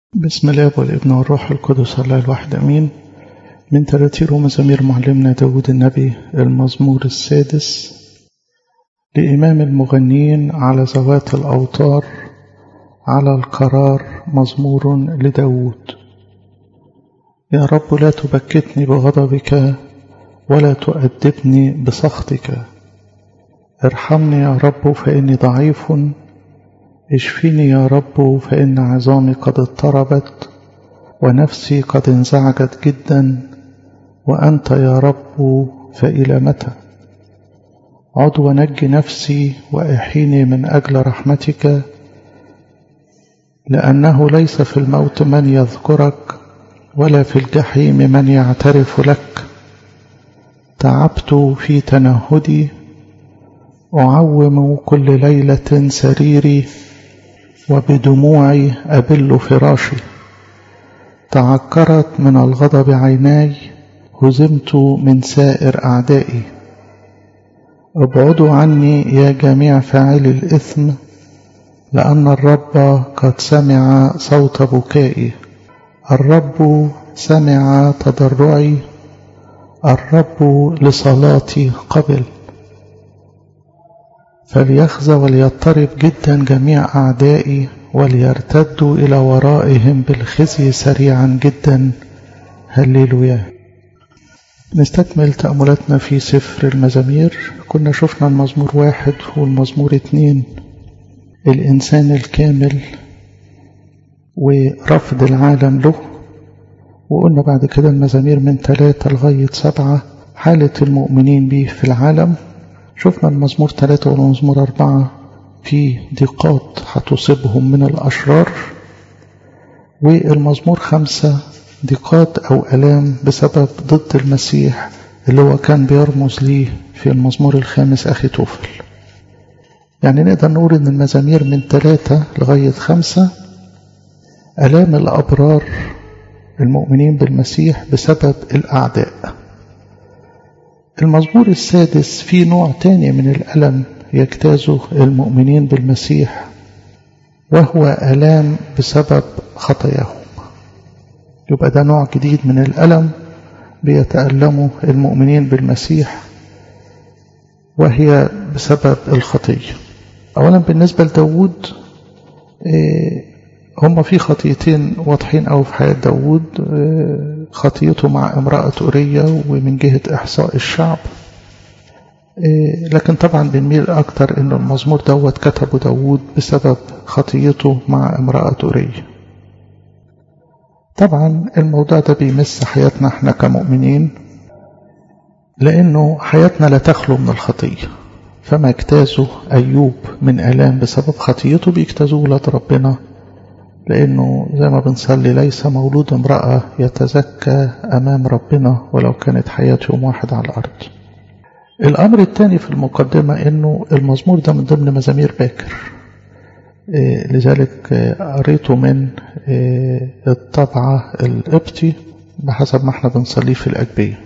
بسم الله والابن والروح القدس الله الواحد أمين من تراتير ومزامير معلمنا داود النبي المزمور السادس لإمام المغنيين على ذوات الأوتار على القرار مزمور لداود يا رب لا تبكتني بغضبك ولا تؤدبني بسخطك ارحمني يا رب فإني ضعيف اشفيني يا رب فإن عظامي قد اضطربت ونفسي قد انزعجت جدا وأنت يا رب فإلى متى عد ونج نفسي وأحيني من أجل رحمتك لأنه ليس في الموت من يذكرك ولا في الجحيم من يعترف لك تعبت في تنهدي أعوم كل ليلة سريري وبدموعي أبل فراشي تعكرت من الغضب عيناي هزمت من سائر أعدائي ابعدوا عني يا جميع فاعلي الإثم لأن الرب قد سمع صوت بكائي الرب سمع تضرعي الرب لصلاتي قبل فليخزى وليضطرب جدا جميع أعدائي وليرتدوا إلى ورائهم بالخزي سريعا جدا هللويا نستكمل تأملاتنا في سفر المزامير كنا شفنا المزمور واحد والمزمور اتنين الإنسان الكامل ورفض العالم له وقلنا بعد كده المزامير من ثلاثة لغاية سبعة حالة المؤمنين به في العالم شفنا المزمور ثلاثة والمزمور أربعة في ضيقات هتصيبهم من الأشرار والمزمور خمسة ضيقات أو ألام بسبب ضد المسيح اللي هو كان بيرمز ليه في المزمور الخامس أخي توفل يعني نقدر نقول إن المزامير من ثلاثة لغاية خمسة ألام الأبرار المؤمنين بالمسيح بسبب الأعداء المزمور السادس في نوع تاني من الألم يجتازه المؤمنين بالمسيح وهو ألام بسبب خطاياهم يبقى ده نوع جديد من الألم بيتألمه المؤمنين بالمسيح وهي بسبب الخطية أولا بالنسبة لداود هم في خطيتين واضحين أوي في حياة داود خطيته مع امرأة أورية ومن جهة إحصاء الشعب لكن طبعا بنميل أكتر إن المزمور دوت كتبه داود بسبب خطيته مع امرأة أورية طبعا الموضوع ده بيمس حياتنا احنا كمؤمنين لأنه حياتنا لا تخلو من الخطية فما اجتازه أيوب من آلام بسبب خطيته بيجتازوه ولاد ربنا لأنه زي ما بنصلي ليس مولود امرأة يتزكى أمام ربنا ولو كانت حياته يوم واحد على الأرض الأمر الثاني في المقدمة أنه المزمور ده من ضمن مزامير باكر لذلك قريته من الطبعة القبطي بحسب ما احنا بنصليه في الأجبية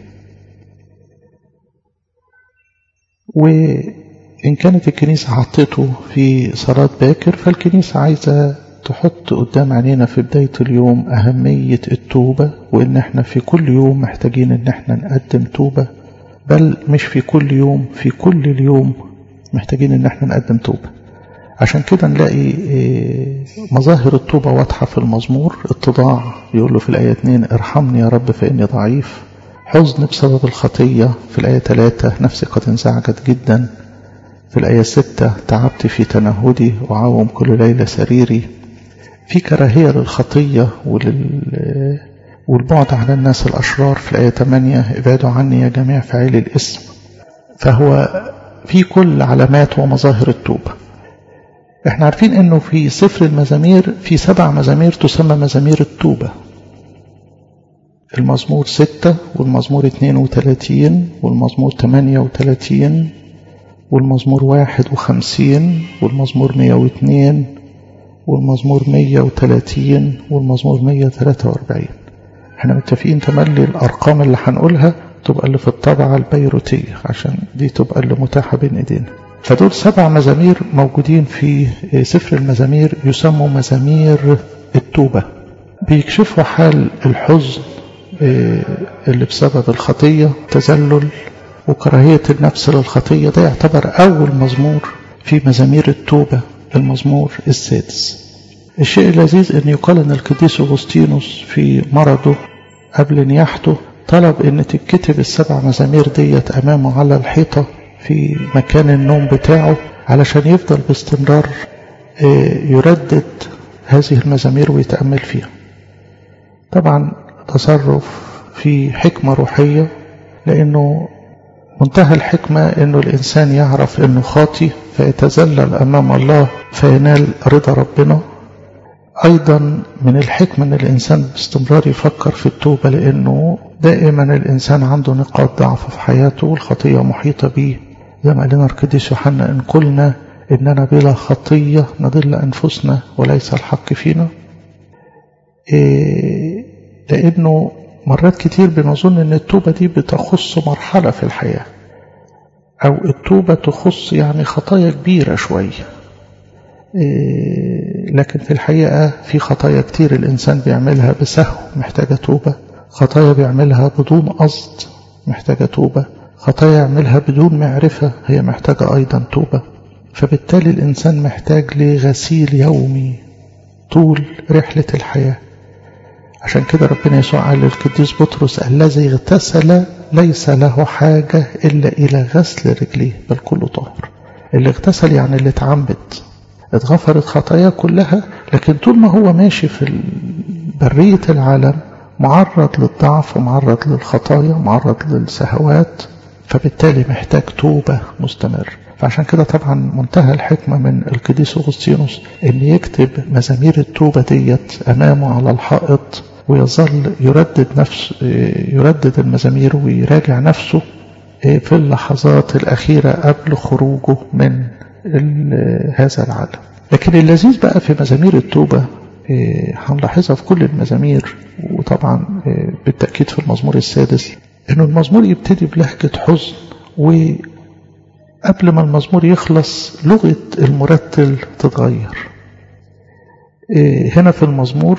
وإن كانت الكنيسة حطته في صلاة باكر فالكنيسة عايزة تحط قدام عينينا في بداية اليوم أهمية التوبة وإن احنا في كل يوم محتاجين إن احنا نقدم توبة بل مش في كل يوم في كل اليوم محتاجين إن احنا نقدم توبة عشان كده نلاقي مظاهر التوبة واضحة في المزمور اتضاع يقول له في الآية 2 ارحمني يا رب فإني ضعيف حزن بسبب الخطية في الآية 3 نفسي قد انزعجت جدا في الآية 6 تعبت في تنهدي وعاوم كل ليلة سريري في كراهية للخطية ولل... والبعد عن الناس الأشرار في الآية 8 ابعدوا عني يا جميع فاعلي الاسم فهو في كل علامات ومظاهر التوبة احنا عارفين انه في سفر المزامير في سبع مزامير تسمى مزامير التوبة المزمور ستة والمزمور اتنين وتلاتين والمزمور تمانية وتلاتين والمزمور واحد وخمسين والمزمور مية واتنين والمزمور 130 والمزمور 143 احنا متفقين تملي الارقام اللي هنقولها تبقى اللي في الطبعة البيروتية عشان دي تبقى اللي متاحة بين ايدينا فدول سبع مزامير موجودين في سفر المزامير يسموا مزامير التوبة بيكشفوا حال الحزن اللي بسبب الخطية تذلل وكراهية النفس للخطية ده يعتبر أول مزمور في مزامير التوبة المزمور السادس الشيء اللذيذ أن يقال أن القديس أغسطينوس في مرضه قبل نياحته طلب أن تتكتب السبع مزامير ديت أمامه على الحيطة في مكان النوم بتاعه علشان يفضل باستمرار يردد هذه المزامير ويتأمل فيها طبعا تصرف في حكمة روحية لأنه منتهى الحكمة أنه الإنسان يعرف أنه خاطي فيتذلل أمام الله فينال رضا ربنا أيضا من الحكمة أن الإنسان باستمرار يفكر في التوبة لأنه دائما الإنسان عنده نقاط ضعف في حياته والخطية محيطة به زي ما قال لنا القديس يوحنا إن قلنا إننا بلا خطية نضل أنفسنا وليس الحق فينا إيه لأنه مرات كتير بنظن أن التوبة دي بتخص مرحلة في الحياة أو التوبة تخص يعني خطايا كبيرة شوية إيه لكن في الحقيقة في خطايا كتير الإنسان بيعملها بسهو محتاجة توبة خطايا بيعملها بدون قصد محتاجة توبة خطايا يعملها بدون معرفة هي محتاجة أيضا توبة فبالتالي الإنسان محتاج لغسيل يومي طول رحلة الحياة عشان كده ربنا يسوع قال للقديس بطرس الذي اغتسل ليس له حاجة إلا إلى غسل رجليه بل كله طاهر اللي اغتسل يعني اللي اتعمد اتغفرت خطاياه كلها لكن طول ما هو ماشي في برية العالم معرض للضعف ومعرض للخطايا معرض للسهوات فبالتالي محتاج توبة مستمر فعشان كده طبعا منتهى الحكمة من القديس أغسطينوس إن يكتب مزامير التوبة ديت أمامه على الحائط ويظل يردد نفس يردد المزامير ويراجع نفسه في اللحظات الأخيرة قبل خروجه من هذا العالم لكن اللذيذ بقى في مزامير التوبة هنلاحظها في كل المزامير وطبعا بالتأكيد في المزمور السادس انه المزمور يبتدي بلهجة حزن وقبل ما المزمور يخلص لغة المرتل تتغير هنا في المزمور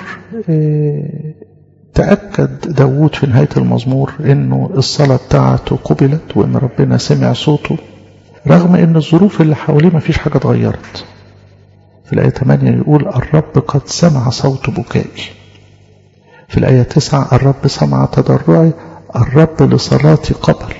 تأكد داود في نهاية المزمور انه الصلاة بتاعته قبلت وان ربنا سمع صوته رغم ان الظروف اللي حواليه ما فيش حاجة اتغيرت في الآية 8 يقول الرب قد سمع صوت بكائي في الآية 9 الرب سمع تضرعي الرب لصلاتي قبل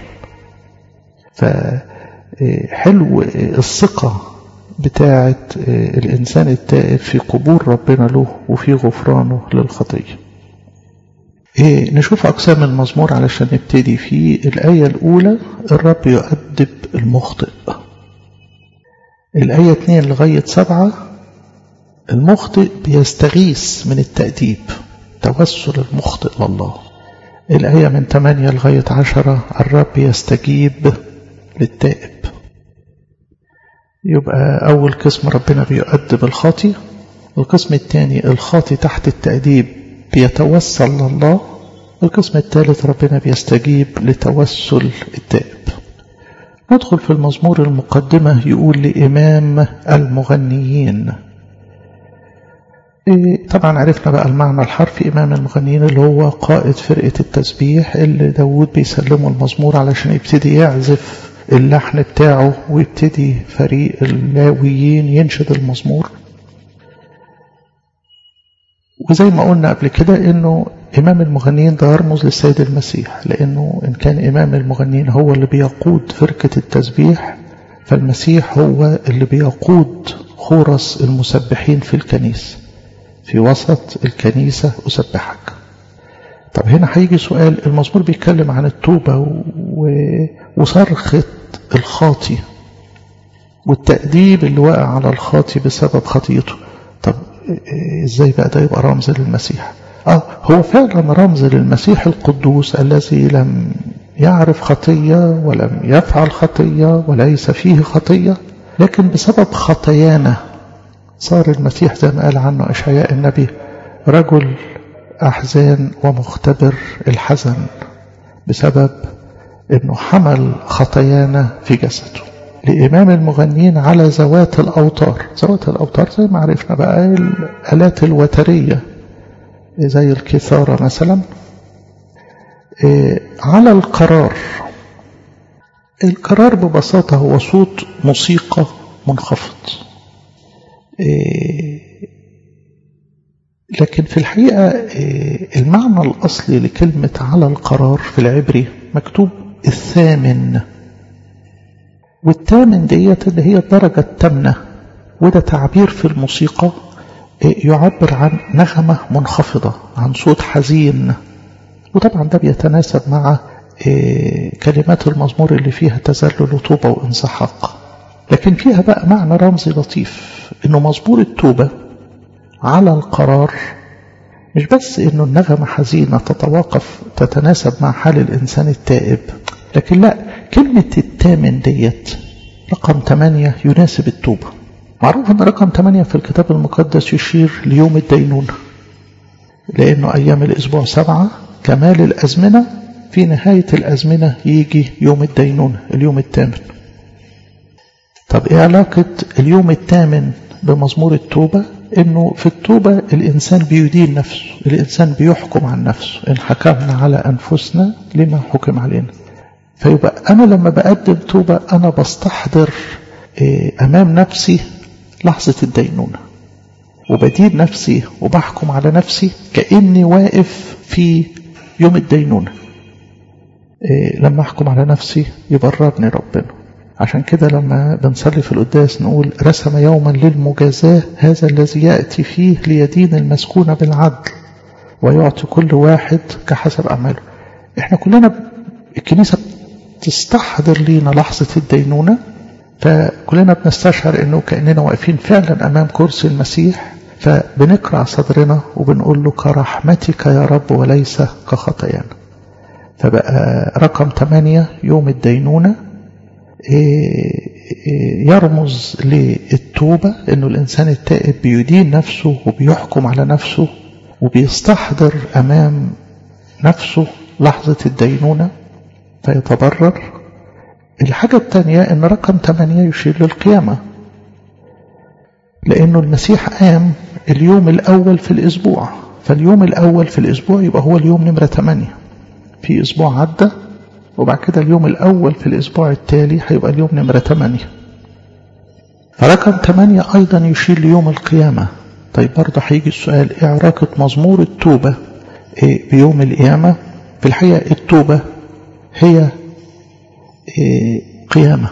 فحلو الثقة بتاعة الإنسان التائب في قبول ربنا له وفي غفرانه للخطية إيه نشوف أقسام المزمور علشان نبتدي في الآية الأولى الرب يؤدب المخطئ الآية 2 لغاية 7 المخطئ بيستغيث من التأديب توسل المخطئ لله الآية من 8 لغاية 10 الرب يستجيب للتائب يبقى أول قسم ربنا بيؤدب الخاطي القسم الثاني الخاطي تحت التأديب بيتوسل لله القسم الثالث ربنا بيستجيب لتوسل التائب ندخل في المزمور المقدمة يقول لإمام المغنيين طبعا عرفنا بقى المعنى الحرفي إمام المغنيين اللي هو قائد فرقة التسبيح اللي داود بيسلمه المزمور علشان يبتدي يعزف اللحن بتاعه ويبتدي فريق اللاويين ينشد المزمور وزي ما قلنا قبل كده انه امام المغنيين ده يرمز للسيد المسيح لانه ان كان امام المغنيين هو اللي بيقود فرقة التسبيح فالمسيح هو اللي بيقود خورس المسبحين في الكنيسة في وسط الكنيسة أسبحك طب هنا هيجي سؤال المزمور بيتكلم عن التوبة وصرخة الخاطي والتأديب اللي واقع على الخاطي بسبب خطيته طب ازاي بقى ده يبقى رمز للمسيح اه هو فعلا رمز للمسيح القدوس الذي لم يعرف خطية ولم يفعل خطية وليس فيه خطية لكن بسبب خطايانا صار المسيح زي ما قال عنه إشعياء النبي رجل أحزان ومختبر الحزن بسبب أنه حمل خطايانا في جسده لإمام المغنين على ذوات الأوتار ذوات الأوتار زي ما عرفنا بقى الآلات الوترية زي الكثارة مثلا على القرار القرار ببساطة هو صوت موسيقى منخفض لكن في الحقيقة المعنى الأصلي لكلمة على القرار في العبري مكتوب الثامن والثامن ديت اللي هي الدرجة الثامنة وده تعبير في الموسيقى يعبر عن نغمة منخفضة عن صوت حزين وطبعا ده بيتناسب مع كلمات المزمور اللي فيها تذلل وطوبة وانسحاق لكن فيها بقى معنى رمزي لطيف انه مزمور التوبة على القرار مش بس انه النغمة حزينة تتواقف تتناسب مع حال الانسان التائب لكن لا كلمة التامن ديت رقم 8 يناسب التوبة معروف ان رقم 8 في الكتاب المقدس يشير ليوم الدينونة لانه ايام الاسبوع سبعة كمال الازمنة في نهاية الازمنة يجي يوم الدينونة اليوم الثامن طب ايه علاقة اليوم الثامن بمزمور التوبة انه في التوبة الانسان بيدين نفسه الانسان بيحكم عن نفسه ان حكمنا على انفسنا لما حكم علينا فيبقى انا لما بقدم توبة انا بستحضر امام نفسي لحظة الدينونة وبدين نفسي وبحكم على نفسي كأني واقف في يوم الدينونة لما احكم على نفسي يبررني ربنا عشان كده لما بنصلي في القداس نقول رسم يوما للمجازاة هذا الذي يأتي فيه ليدين المسكون بالعدل ويعطي كل واحد كحسب أعماله احنا كلنا الكنيسة تستحضر لينا لحظة الدينونة فكلنا بنستشعر انه كأننا واقفين فعلا امام كرسي المسيح فبنقرع صدرنا وبنقول له كرحمتك يا رب وليس كخطايانا فبقى رقم 8 يوم الدينونة يرمز للتوبة انه الانسان التائب بيدين نفسه وبيحكم على نفسه وبيستحضر امام نفسه لحظة الدينونة فيتبرر الحاجة الثانية ان رقم 8 يشير للقيامة لانه المسيح قام اليوم الاول في الاسبوع فاليوم الاول في الاسبوع يبقى هو اليوم نمرة 8 في اسبوع عدى وبعد كده اليوم الأول في الأسبوع التالي هيبقى اليوم نمرة 8 فرقم 8 أيضا يشير ليوم القيامة طيب برضه هيجي السؤال إيه علاقة مزمور التوبة إيه بيوم القيامة في الحقيقة التوبة هي إيه قيامة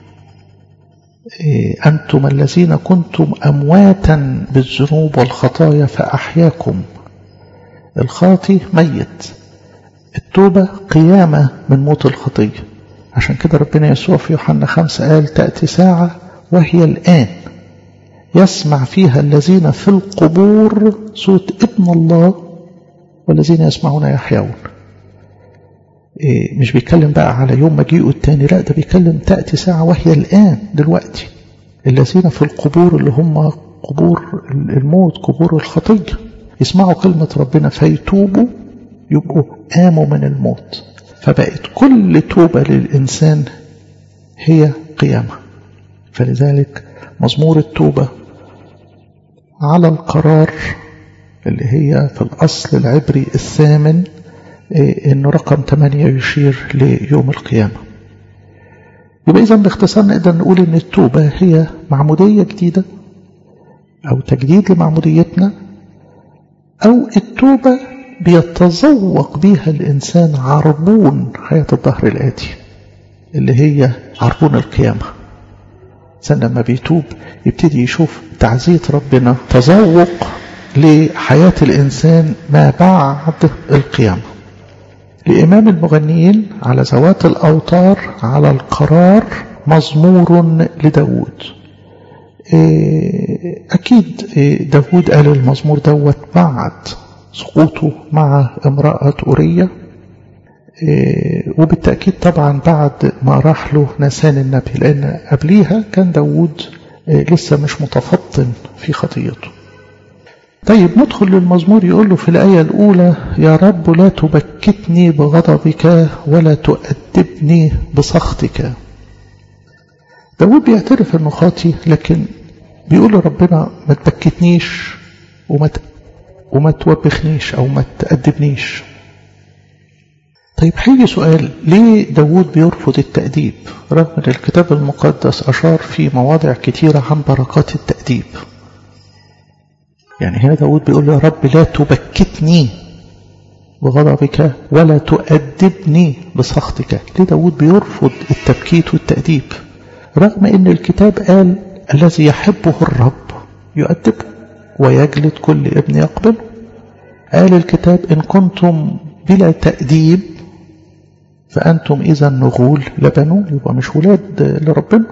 إيه أنتم الذين كنتم أمواتا بالذنوب والخطايا فأحياكم الخاطي ميت التوبة قيامة من موت الخطية عشان كده ربنا يسوع في يوحنا خمسة قال تأتي ساعة وهي الآن يسمع فيها الذين في القبور صوت ابن الله والذين يسمعون يحيون إيه مش بيتكلم بقى على يوم مجيئه التاني لا ده بيتكلم تأتي ساعة وهي الآن دلوقتي الذين في القبور اللي هم قبور الموت قبور الخطية يسمعوا كلمة ربنا فيتوبوا يبقوا قاموا من الموت فبقت كل توبة للإنسان هي قيامة فلذلك مزمور التوبة على القرار اللي هي في الأصل العبري الثامن إنه رقم 8 يشير ليوم القيامة يبقى إذا باختصار نقدر نقول إن التوبة هي معمودية جديدة أو تجديد لمعموديتنا أو التوبة بيتذوق بها الإنسان عربون حياة الظهر الآتي اللي هي عربون القيامة الإنسان لما بيتوب يبتدي يشوف تعزية ربنا تذوق لحياة الإنسان ما بعد القيامة لإمام المغنيين على ذوات الأوتار على القرار مزمور لداود أكيد داود قال المزمور دوت بعد سقوطه مع امرأة أورية وبالتأكيد طبعا بعد ما راح له نسان النبي لأن قبليها كان داود لسه مش متفطن في خطيته طيب ندخل للمزمور يقول له في الآية الأولى يا رب لا تبكتني بغضبك ولا تؤدبني بسخطك داود بيعترف انه خاطي لكن بيقول لربنا ما تبكتنيش وما وما توبخنيش أو ما تأدبنيش طيب هيجي سؤال ليه داود بيرفض التأديب رغم ان الكتاب المقدس أشار في مواضع كتيرة عن بركات التأديب يعني هنا داود بيقول يا رب لا تبكتني بغضبك ولا تؤدبني بسخطك ليه داود بيرفض التبكيت والتأديب رغم ان الكتاب قال الذي يحبه الرب يؤدبه ويجلد كل ابن يقبله قال الكتاب إن كنتم بلا تأديب فأنتم إذا نغول لبنون يبقى مش ولاد لربنا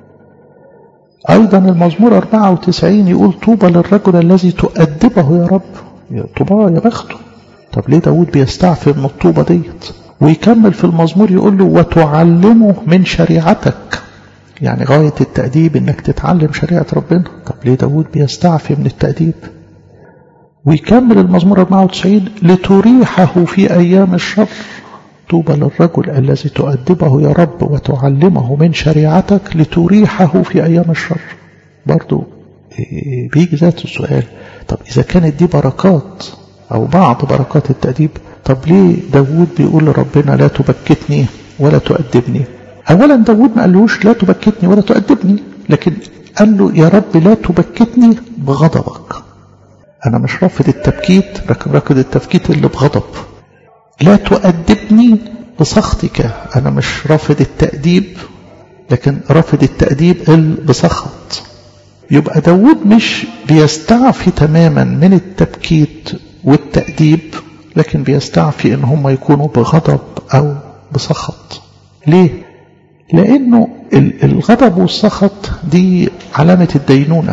أيضا المزمور 94 يقول طوبى للرجل الذي تؤدبه يا رب يا طوبى يا بخته طب ليه داود بيستعفي من الطوبة ديت ويكمل في المزمور يقول له وتعلمه من شريعتك يعني غاية التأديب انك تتعلم شريعة ربنا طب ليه داود بيستعفي من التأديب ويكمل المزمور 94 لتريحه في أيام الشر طوبى للرجل الذي تؤدبه يا رب وتعلمه من شريعتك لتريحه في أيام الشر برضو بيجي ذات السؤال طب إذا كانت دي بركات أو بعض بركات التأديب طب ليه داود بيقول لربنا لا تبكتني ولا تؤدبني أولا داود ما قالوش لا تبكتني ولا تؤدبني لكن قال له يا رب لا تبكتني بغضبك أنا مش رافض التبكيت لكن رافض التبكيت اللي بغضب لا تؤدبني بسخطك أنا مش رافض التأديب لكن رافض التأديب اللي بسخط يبقى داود مش بيستعفي تماما من التبكيت والتأديب لكن بيستعفي ان هم يكونوا بغضب او بسخط ليه لانه الغضب والسخط دي علامة الدينونة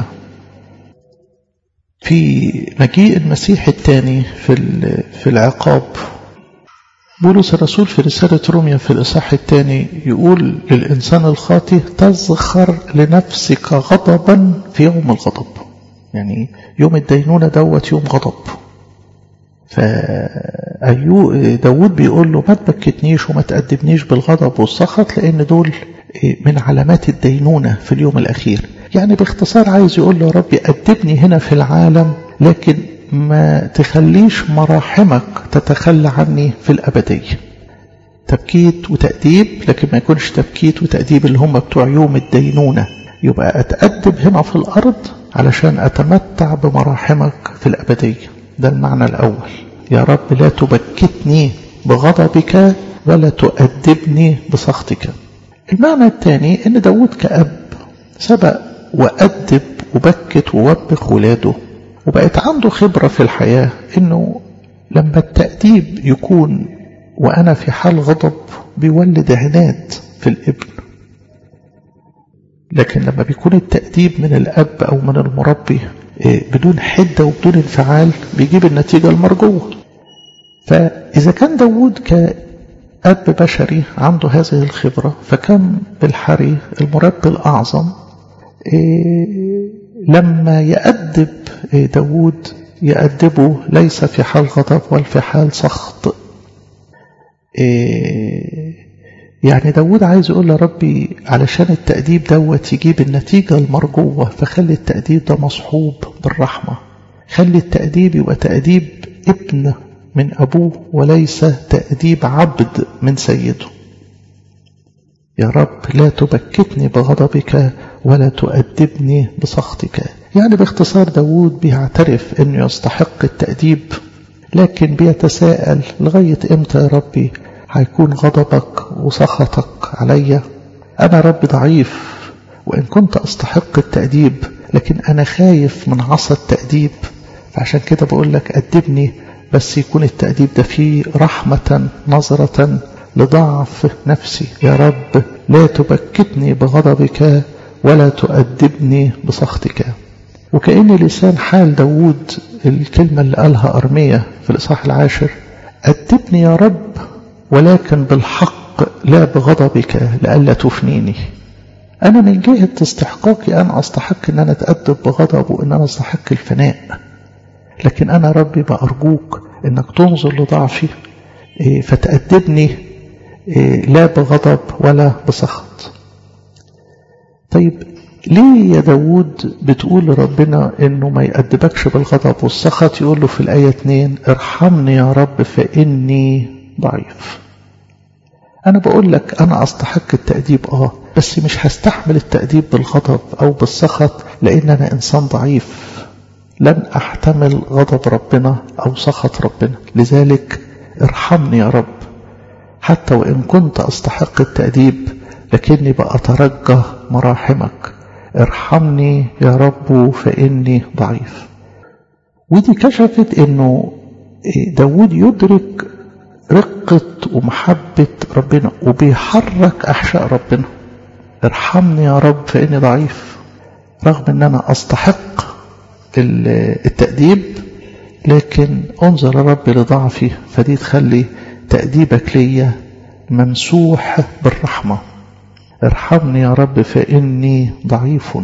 في مجيء المسيح الثاني في في العقاب بولس الرسول في رسالة روميا في الإصحاح الثاني يقول للإنسان الخاطئ تزخر لنفسك غضبا في يوم الغضب يعني يوم الدينونة دوت يوم غضب فأيو داود بيقول له ما تبكتنيش وما تأدبنيش بالغضب والسخط لأن دول من علامات الدينونة في اليوم الأخير يعني باختصار عايز يقول له ربي أدبني هنا في العالم لكن ما تخليش مراحمك تتخلى عني في الأبدية تبكيت وتأديب لكن ما يكونش تبكيت وتأديب اللي هم بتوع يوم الدينونة يبقى أتأدب هنا في الأرض علشان أتمتع بمراحمك في الأبدية ده المعنى الأول يا رب لا تبكتني بغضبك ولا تؤدبني بسخطك المعنى الثاني ان داود كأب سبق وأدب وبكت ووبخ ولاده وبقت عنده خبرة في الحياة انه لما التأديب يكون وأنا في حال غضب بيولد عناد في الابن لكن لما بيكون التأديب من الأب أو من المربي بدون حدة وبدون انفعال بيجيب النتيجة المرجوة فإذا كان داود كأب بشري عنده هذه الخبرة فكان بالحري المربي الأعظم لما يأدب داود يأدبه ليس في حال غضب بل في حال سخط يعني داود عايز يقول لربي علشان التأديب دوت يجيب النتيجة المرجوة فخلي التأديب ده مصحوب بالرحمة خلي التأديب يبقى تأديب ابن من أبوه وليس تأديب عبد من سيده يا رب لا تبكتني بغضبك ولا تؤدبني بسخطك يعني باختصار داود بيعترف أنه يستحق التأديب لكن بيتساءل لغاية إمتى يا ربي هيكون غضبك وسخطك عليا أنا رب ضعيف وإن كنت أستحق التأديب لكن أنا خايف من عصا التأديب فعشان كده بقول لك أدبني بس يكون التأديب ده فيه رحمة نظرة لضعف نفسي يا رب لا تبكتني بغضبك ولا تؤدبني بسخطك وكأن لسان حال داود الكلمة اللي قالها أرمية في الإصحاح العاشر أدبني يا رب ولكن بالحق لا بغضبك لئلا تفنيني أنا من جهة استحقاقي أنا أستحق أن أنا أتأدب بغضب وأن أنا أستحق الفناء لكن أنا ربي بأرجوك أنك تنظر لضعفي فتأدبني لا بغضب ولا بسخط طيب ليه يا داود بتقول لربنا انه ما يأدبكش بالغضب والسخط يقول له في الآية 2 ارحمني يا رب فإني ضعيف أنا بقول لك أنا أستحق التأديب آه بس مش هستحمل التأديب بالغضب أو بالسخط لأن أنا إنسان ضعيف لن أحتمل غضب ربنا أو سخط ربنا لذلك ارحمني يا رب حتى وإن كنت أستحق التأديب لكني بأترجى مراحمك ارحمني يا رب فإني ضعيف ودي كشفت انه داود يدرك رقة ومحبة ربنا وبيحرك أحشاء ربنا ارحمني يا رب فإني ضعيف رغم ان انا استحق التأديب لكن انظر يا رب لضعفي فدي تخلي تأديبك ليا ممسوح بالرحمة ارحمني يا رب فإني ضعيف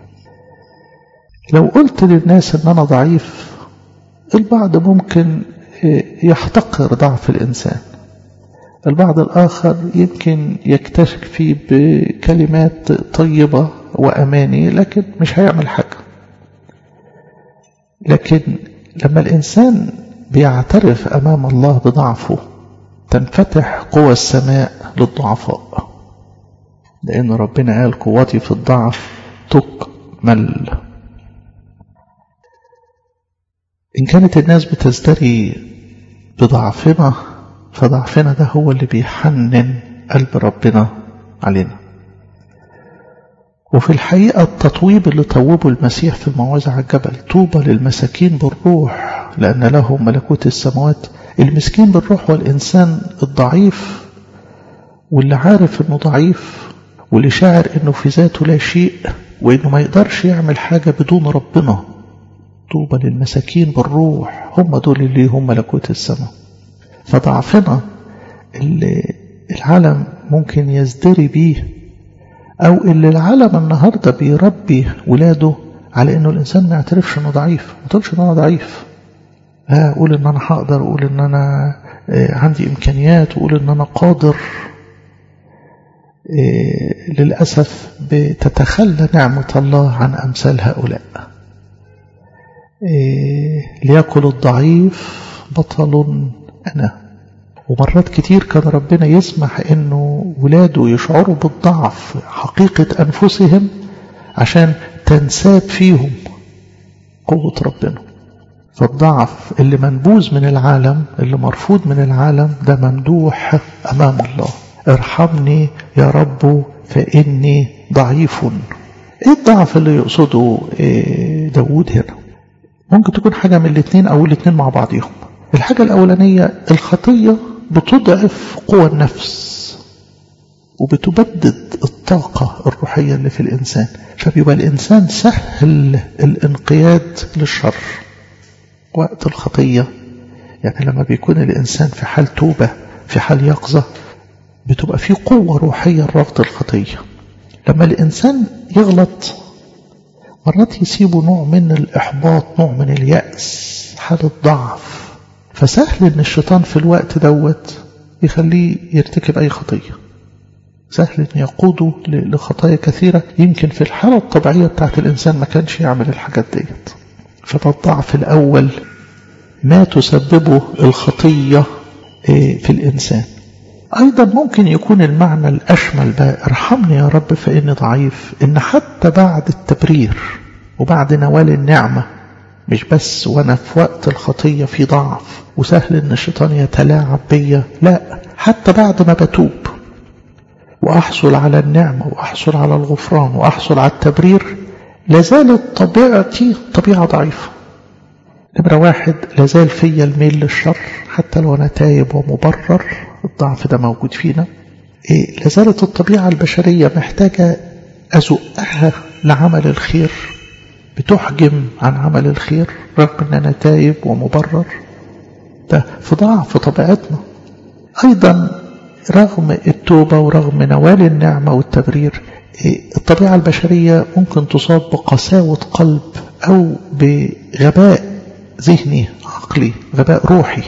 لو قلت للناس ان انا ضعيف البعض ممكن يحتقر ضعف الإنسان البعض الآخر يمكن يكتشف فيه بكلمات طيبة وأماني لكن مش هيعمل حاجة لكن لما الإنسان بيعترف أمام الله بضعفه تنفتح قوى السماء للضعفاء لأن ربنا قال قوتي في الضعف تكمل إن كانت الناس بتزدري بضعفنا فضعفنا ده هو اللي بيحنن قلب ربنا علينا وفي الحقيقة التطويب اللي طوبه المسيح في الموعظة على الجبل طوبى للمساكين بالروح لأن لهم ملكوت السماوات المسكين بالروح هو الإنسان الضعيف واللي عارف إنه ضعيف واللي شاعر إنه في ذاته لا شيء وإنه ما يقدرش يعمل حاجة بدون ربنا طوبى للمساكين بالروح هم دول اللي هم ملكوت السماء فضعفنا اللي العالم ممكن يزدري بيه أو اللي العالم النهاردة بيربي ولاده على إنه الإنسان ما يعترفش إنه ضعيف ما تقولش إن أنا ضعيف ها أقول إن أنا هقدر أقول إن أنا عندي إمكانيات وأقول إن أنا قادر للأسف بتتخلى نعمة الله عن أمثال هؤلاء ليأكل الضعيف بطل أنا ومرات كتير كان ربنا يسمح انه ولاده يشعروا بالضعف حقيقة انفسهم عشان تنساب فيهم قوة ربنا فالضعف اللي منبوذ من العالم اللي مرفوض من العالم ده ممدوح امام الله ارحمني يا رب فاني ضعيف ايه الضعف اللي يقصده داود هنا ممكن تكون حاجة من الاثنين او الاثنين مع بعضهم الحاجة الأولانية الخطية بتضعف قوى النفس وبتبدد الطاقة الروحية اللي في الإنسان فبيبقى الإنسان سهل الانقياد للشر وقت الخطية يعني لما بيكون الإنسان في حال توبة في حال يقظة بتبقى في قوة روحية لرفض الخطية لما الإنسان يغلط مرات يسيبه نوع من الإحباط نوع من اليأس حالة ضعف فسهل ان الشيطان في الوقت دوت يخليه يرتكب اي خطية سهل ان يقوده لخطايا كثيرة يمكن في الحالة الطبيعية بتاعت الانسان ما كانش يعمل الحاجات ديت فده الضعف الاول ما تسببه الخطية في الانسان ايضا ممكن يكون المعنى الاشمل بقى ارحمني يا رب فاني ضعيف ان حتى بعد التبرير وبعد نوال النعمه مش بس وانا في وقت الخطية في ضعف وسهل ان الشيطان يتلاعب بيا لا حتى بعد ما بتوب واحصل على النعمة واحصل على الغفران واحصل على التبرير لازالت طبيعتي طبيعة ضعيفة نمرة واحد لازال فيا الميل للشر حتى لو انا تايب ومبرر الضعف ده موجود فينا إيه لازالت الطبيعة البشرية محتاجة أزقها لعمل الخير بتحجم عن عمل الخير رغم ان انا تايب ومبرر ده في ضعف طبيعتنا ايضا رغم التوبة ورغم نوال النعمة والتبرير الطبيعة البشرية ممكن تصاب بقساوة قلب او بغباء ذهني عقلي غباء روحي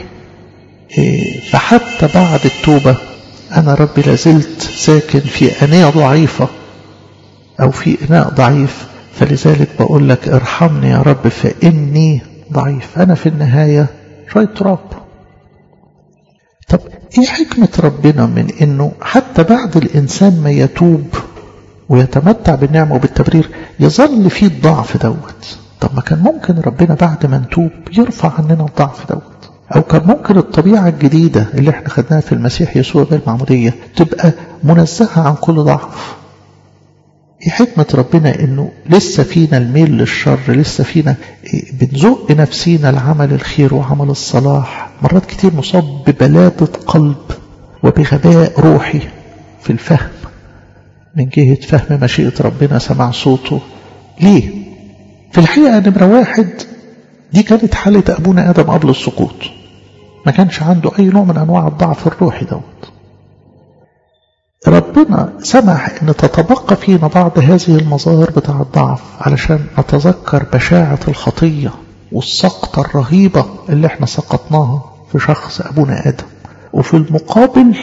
فحتى بعد التوبة انا ربي لازلت ساكن في انية ضعيفة أو في إناء ضعيف فلذلك بقول لك ارحمني يا رب فإني ضعيف أنا في النهاية شوية تراب طب إيه حكمة ربنا من إنه حتى بعد الإنسان ما يتوب ويتمتع بالنعمة وبالتبرير يظل فيه الضعف دوت طب ما كان ممكن ربنا بعد ما نتوب يرفع عننا الضعف دوت أو كان ممكن الطبيعة الجديدة اللي احنا خدناها في المسيح يسوع بالمعمودية تبقى منزهة عن كل ضعف ايه حكمة ربنا انه لسه فينا الميل للشر لسه فينا بنزق نفسينا لعمل الخير وعمل الصلاح مرات كتير نصاب ببلادة قلب وبغباء روحي في الفهم من جهة فهم مشيئة ربنا سمع صوته ليه في الحقيقة نمرة واحد دي كانت حالة أبونا آدم قبل السقوط ما كانش عنده أي نوع من أنواع الضعف الروحي دوت ربنا سمح أن تتبقى فينا بعض هذه المظاهر بتاع الضعف علشان نتذكر بشاعة الخطية والسقطة الرهيبة اللي احنا سقطناها في شخص أبونا آدم وفي المقابل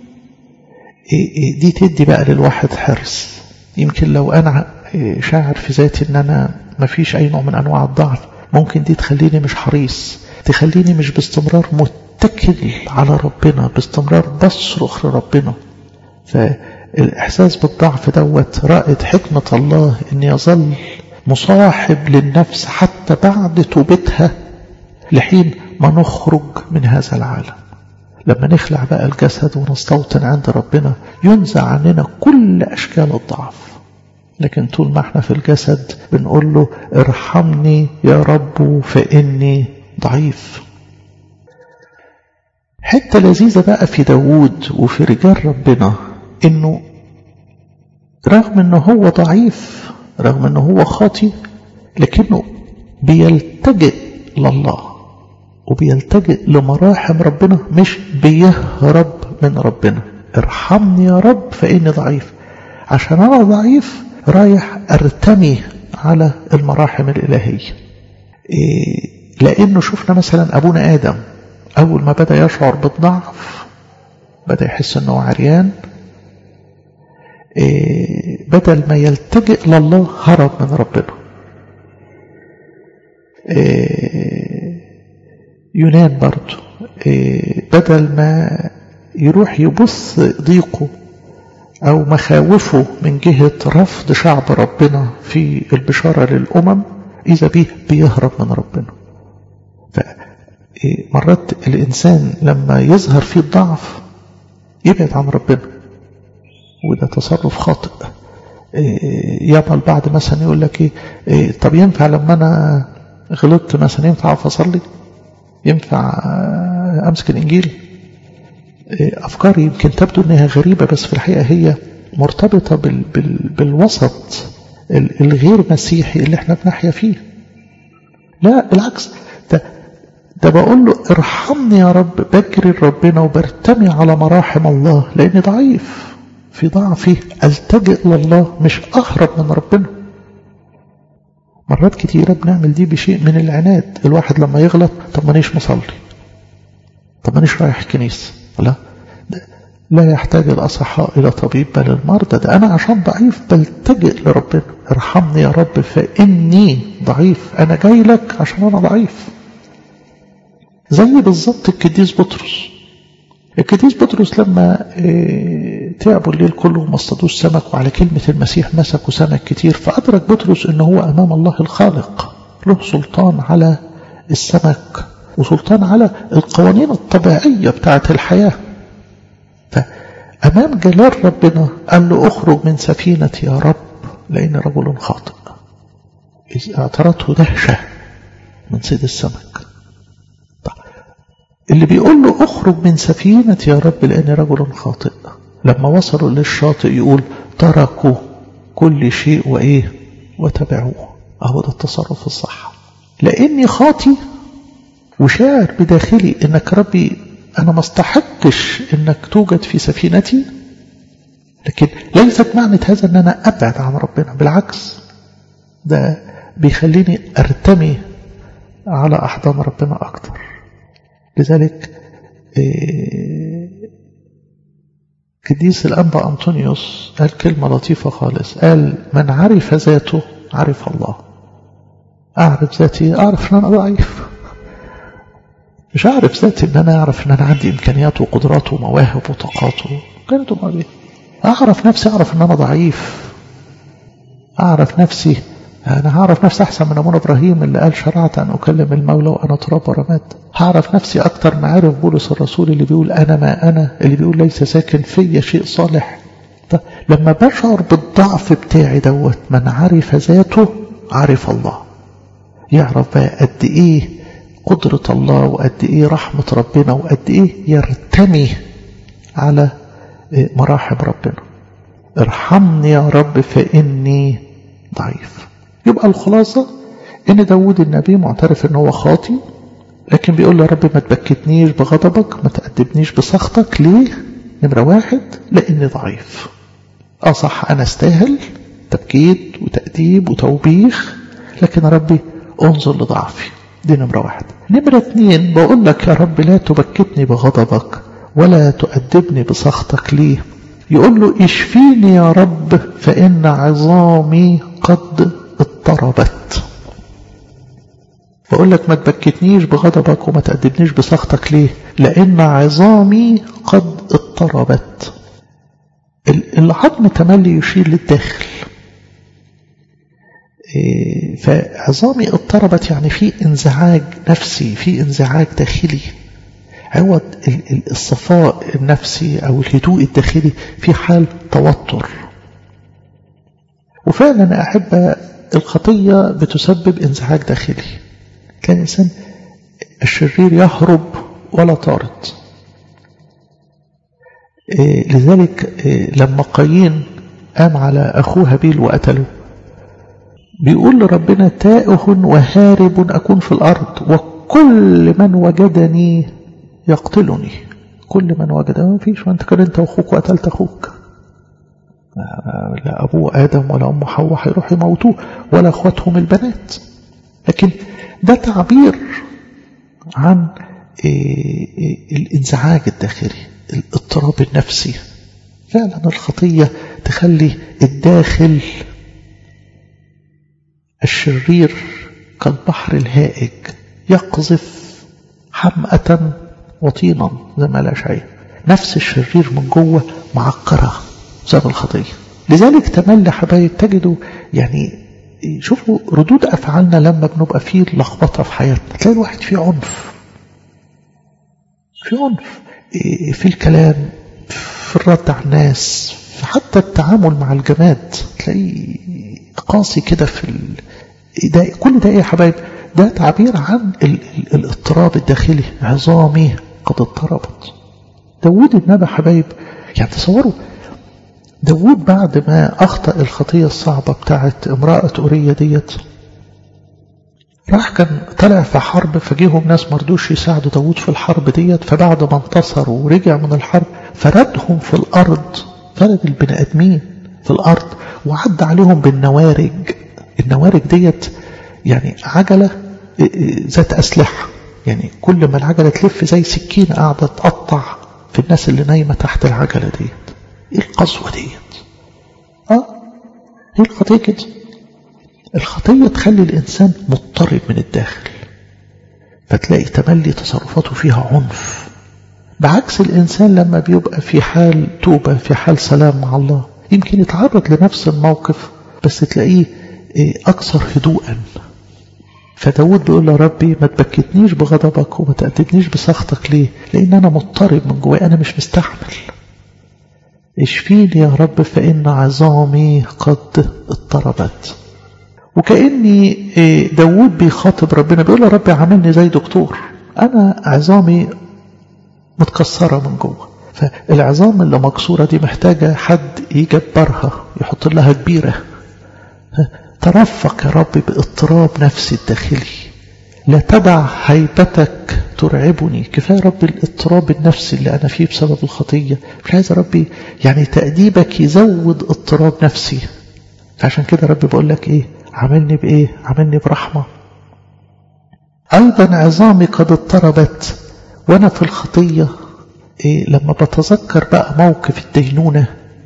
دي تدي بقى للواحد حرص يمكن لو أنا شاعر في ذاتي أن أنا مفيش أي نوع من أنواع الضعف ممكن دي تخليني مش حريص تخليني مش باستمرار متكل على ربنا باستمرار بصرخ لربنا فالإحساس بالضعف دوت رائد حكمة الله أن يظل مصاحب للنفس حتى بعد توبتها لحين ما نخرج من هذا العالم لما نخلع بقى الجسد ونستوطن عند ربنا ينزع عننا كل أشكال الضعف لكن طول ما احنا في الجسد بنقول له ارحمني يا رب فإني ضعيف حتة لذيذة بقى في داوود وفي رجال ربنا انه رغم انه هو ضعيف رغم انه هو خاطي لكنه بيلتجئ لله وبيلتجئ لمراحم ربنا مش بيهرب من ربنا ارحمني يا رب فإني ضعيف عشان أنا ضعيف رايح أرتمي على المراحم الإلهية إيه لأنه شفنا مثلا أبونا آدم أول ما بدأ يشعر بالضعف بدأ يحس أنه عريان إيه بدل ما يلتجئ لله هرب من ربنا إيه يونان برضه إيه بدل ما يروح يبص ضيقه أو مخاوفه من جهة رفض شعب ربنا في البشارة للأمم إذا به بيهرب من ربنا فمرات الإنسان لما يظهر فيه الضعف يبعد عن ربنا وده تصرف خاطئ ياما البعض مثلا يقول لك ايه طب ينفع لما انا غلطت مثلا ينفع اقف اصلي ينفع امسك الانجيل افكار يمكن تبدو انها غريبه بس في الحقيقه هي مرتبطه بال بال بالوسط الغير مسيحي اللي احنا بنحيا فيه لا بالعكس ده ده بقول له ارحمني يا رب بجري ربنا وبرتمي على مراحم الله لاني ضعيف في ضعفي التجئ لله مش اهرب من ربنا مرات كتيرة بنعمل دي بشيء من العناد الواحد لما يغلط طب مانيش مصلي طب مانيش رايح كنيسة لا لا يحتاج الأصحاء إلى طبيب بل المرضى ده أنا عشان ضعيف بلتجئ لربنا ارحمني يا رب فإني ضعيف أنا جاي لك عشان أنا ضعيف زي بالظبط القديس بطرس القديس بطرس لما تعبوا الليل كله وما اصطادوش سمك وعلى كلمة المسيح مسكوا سمك كتير فأدرك بطرس أنه هو أمام الله الخالق له سلطان على السمك وسلطان على القوانين الطبيعية بتاعة الحياة فأمام جلال ربنا قال له أخرج من سفينتي يا رب لأن رجل خاطئ اعترته دهشة من صيد السمك اللي بيقول له اخرج من سفينتي يا رب لأني رجل خاطئ لما وصلوا للشاطئ يقول تركوا كل شيء وإيه وتبعوه أهو ده التصرف الصح لأني خاطي وشاعر بداخلي إنك ربي أنا ما استحقش إنك توجد في سفينتي لكن ليست معنى هذا إن أنا أبعد عن ربنا بالعكس ده بيخليني أرتمي على أحضان ربنا أكتر لذلك قديس الأنبا أنطونيوس قال كلمة لطيفة خالص قال من عرف ذاته عرف الله أعرف ذاتي أعرف أن أنا ضعيف مش أعرف ذاتي أن أنا أعرف أن أنا عندي إمكانيات وقدرات ومواهب وطاقات كانت أمال أعرف نفسي أعرف أن أنا ضعيف أعرف نفسي أنا هعرف نفسي أحسن من أبونا إبراهيم اللي قال شرعت أن أكلم المولى وأنا تراب ورماد هعرف نفسي أكتر ما عرف بولس الرسول اللي بيقول أنا ما أنا اللي بيقول ليس ساكن في شيء صالح لما بشعر بالضعف بتاعي دوت من عرف ذاته عرف الله يعرف بقى قد إيه قدرة الله وقد إيه رحمة ربنا وقد إيه يرتمي على مراحم ربنا ارحمني يا رب فإني ضعيف يبقى الخلاصة ان داود النبي معترف ان هو خاطي لكن بيقول له يا رب ما تبكتنيش بغضبك ما تأدبنيش بسخطك ليه نمرة واحد لاني ضعيف اه صح انا استاهل تبكيت وتأديب وتوبيخ لكن يا ربي انظر لضعفي دي نمرة واحد نمرة اتنين بقول لك يا رب لا تبكتني بغضبك ولا تؤدبني بسخطك ليه يقول له اشفيني يا رب فإن عظامي قد اضطربت بقول لك ما تبكتنيش بغضبك وما تأدبنيش بسخطك ليه لأن عظامي قد اضطربت العظم تملي يشير للداخل فعظامي اضطربت يعني في انزعاج نفسي في انزعاج داخلي عوض الصفاء النفسي أو الهدوء الداخلي في حال توتر وفعلا أحب الخطية بتسبب انزعاج داخلي كان الإنسان الشرير يهرب ولا طارد إيه لذلك إيه لما قايين قام على أخوه هابيل وقتله بيقول لربنا تائه وهارب أكون في الأرض وكل من وجدني يقتلني كل من وجد ما فيش وانت كان انت واخوك وقتلت اخوك لا ابوه ادم ولا ام حواء هيروحوا يموتوه ولا اخواتهم البنات لكن ده تعبير عن الانزعاج الداخلي الاضطراب النفسي فعلا الخطيه تخلي الداخل الشرير كالبحر الهائج يقذف حمأة وطينا زي ما قال شيء نفس الشرير من جوه معكرة بسبب الخطية لذلك تملي حبايب تجدوا يعني شوفوا ردود أفعالنا لما بنبقى فيه لخبطة في حياتنا تلاقي الواحد فيه عنف في عنف في الكلام في الرد على الناس في حتى التعامل مع الجماد تلاقيه قاسي كده في ال... ده كل ده يا حبايب ده تعبير عن ال... ال... الاضطراب الداخلي عظامي قد اضطربت داود النبي حبايب يعني تصوروا داود بعد ما أخطأ الخطية الصعبة بتاعت امرأة أورية ديت راح كان طلع في حرب فجيهم ناس مرضوش يساعدوا داود في الحرب ديت فبعد ما انتصروا ورجع من الحرب فردهم في الأرض فرد البني آدمين في الأرض وعد عليهم بالنوارج النوارج ديت يعني عجلة ذات أسلحة يعني كل ما العجلة تلف زي سكينة قاعدة تقطع في الناس اللي نايمة تحت العجلة ديت ايه القسوة ديت اه ايه الخطية كده الخطية تخلي الإنسان مضطرب من الداخل فتلاقي تملي تصرفاته فيها عنف بعكس الإنسان لما بيبقى في حال توبة في حال سلام مع الله يمكن يتعرض لنفس الموقف بس تلاقيه أكثر هدوءا فداود بيقول له ربي ما تبكتنيش بغضبك وما تأدبنيش بسخطك ليه لأن أنا مضطرب من جواي أنا مش مستحمل اشفيني يا رب فإن عظامي قد اضطربت وكأني داود بيخاطب ربنا بيقول له ربي عاملني زي دكتور أنا عظامي متكسرة من جوه فالعظام اللي مكسورة دي محتاجة حد يجبرها يحط لها كبيرة ترفق يا رب باضطراب نفسي الداخلي لا تدع هيبتك ترعبني كفاية رب الاضطراب النفسي اللي أنا فيه بسبب الخطية مش عايز يا ربي يعني تأديبك يزود اضطراب نفسي فعشان كده ربي بقول لك إيه عاملني بإيه عاملني برحمة أيضا عظامي قد اضطربت وأنا في الخطية إيه لما بتذكر بقى موقف الدينونة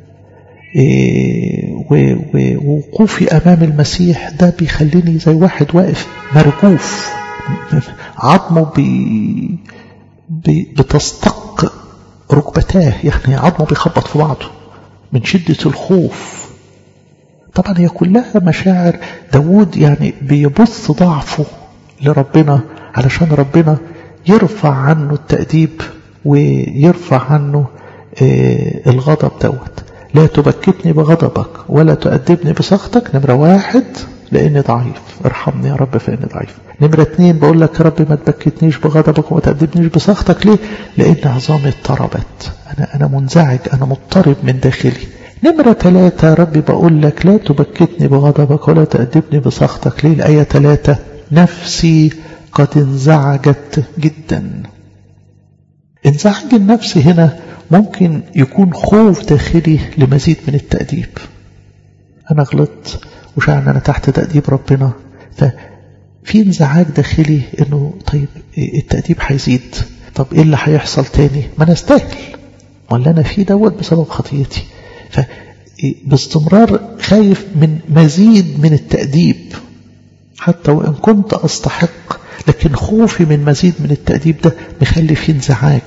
إيه ووقوفي أمام المسيح ده بيخليني زي واحد واقف مرجوف عظمه بي بي بتستق ركبتاه يعني عظمه بيخبط في بعضه من شدة الخوف طبعا هي كلها مشاعر داود يعني بيبث ضعفه لربنا علشان ربنا يرفع عنه التأديب ويرفع عنه الغضب دوت لا تبكتني بغضبك ولا تؤدبني بسخطك نمرة واحد لأني ضعيف ارحمني يا رب فإني ضعيف نمرة اتنين بقول لك يا رب ما تبكتنيش بغضبك وما تأدبنيش بسخطك ليه لأن عظامي اضطربت أنا, أنا منزعج أنا مضطرب من داخلي نمرة ثلاثة ربي بقول لك لا تبكتني بغضبك ولا تأدبني بسخطك ليه الآية ثلاثة نفسي قد انزعجت جدا انزعاج النفس هنا ممكن يكون خوف داخلي لمزيد من التأديب أنا غلطت وشعر أن أنا تحت تأديب ربنا ففي انزعاج داخلي أنه طيب التأديب هيزيد طب إيه اللي هيحصل تاني ما أنا استاهل ولا أنا فيه دوت بسبب خطيتي فباستمرار خايف من مزيد من التأديب حتى وإن كنت أستحق لكن خوفي من مزيد من التأديب ده مخلي فيه انزعاج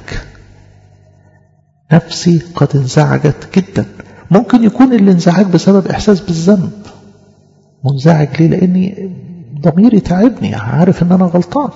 نفسي قد انزعجت جدا ممكن يكون الانزعاج بسبب إحساس بالذنب منزعج ليه لأني ضميري تعبني عارف أن أنا غلطان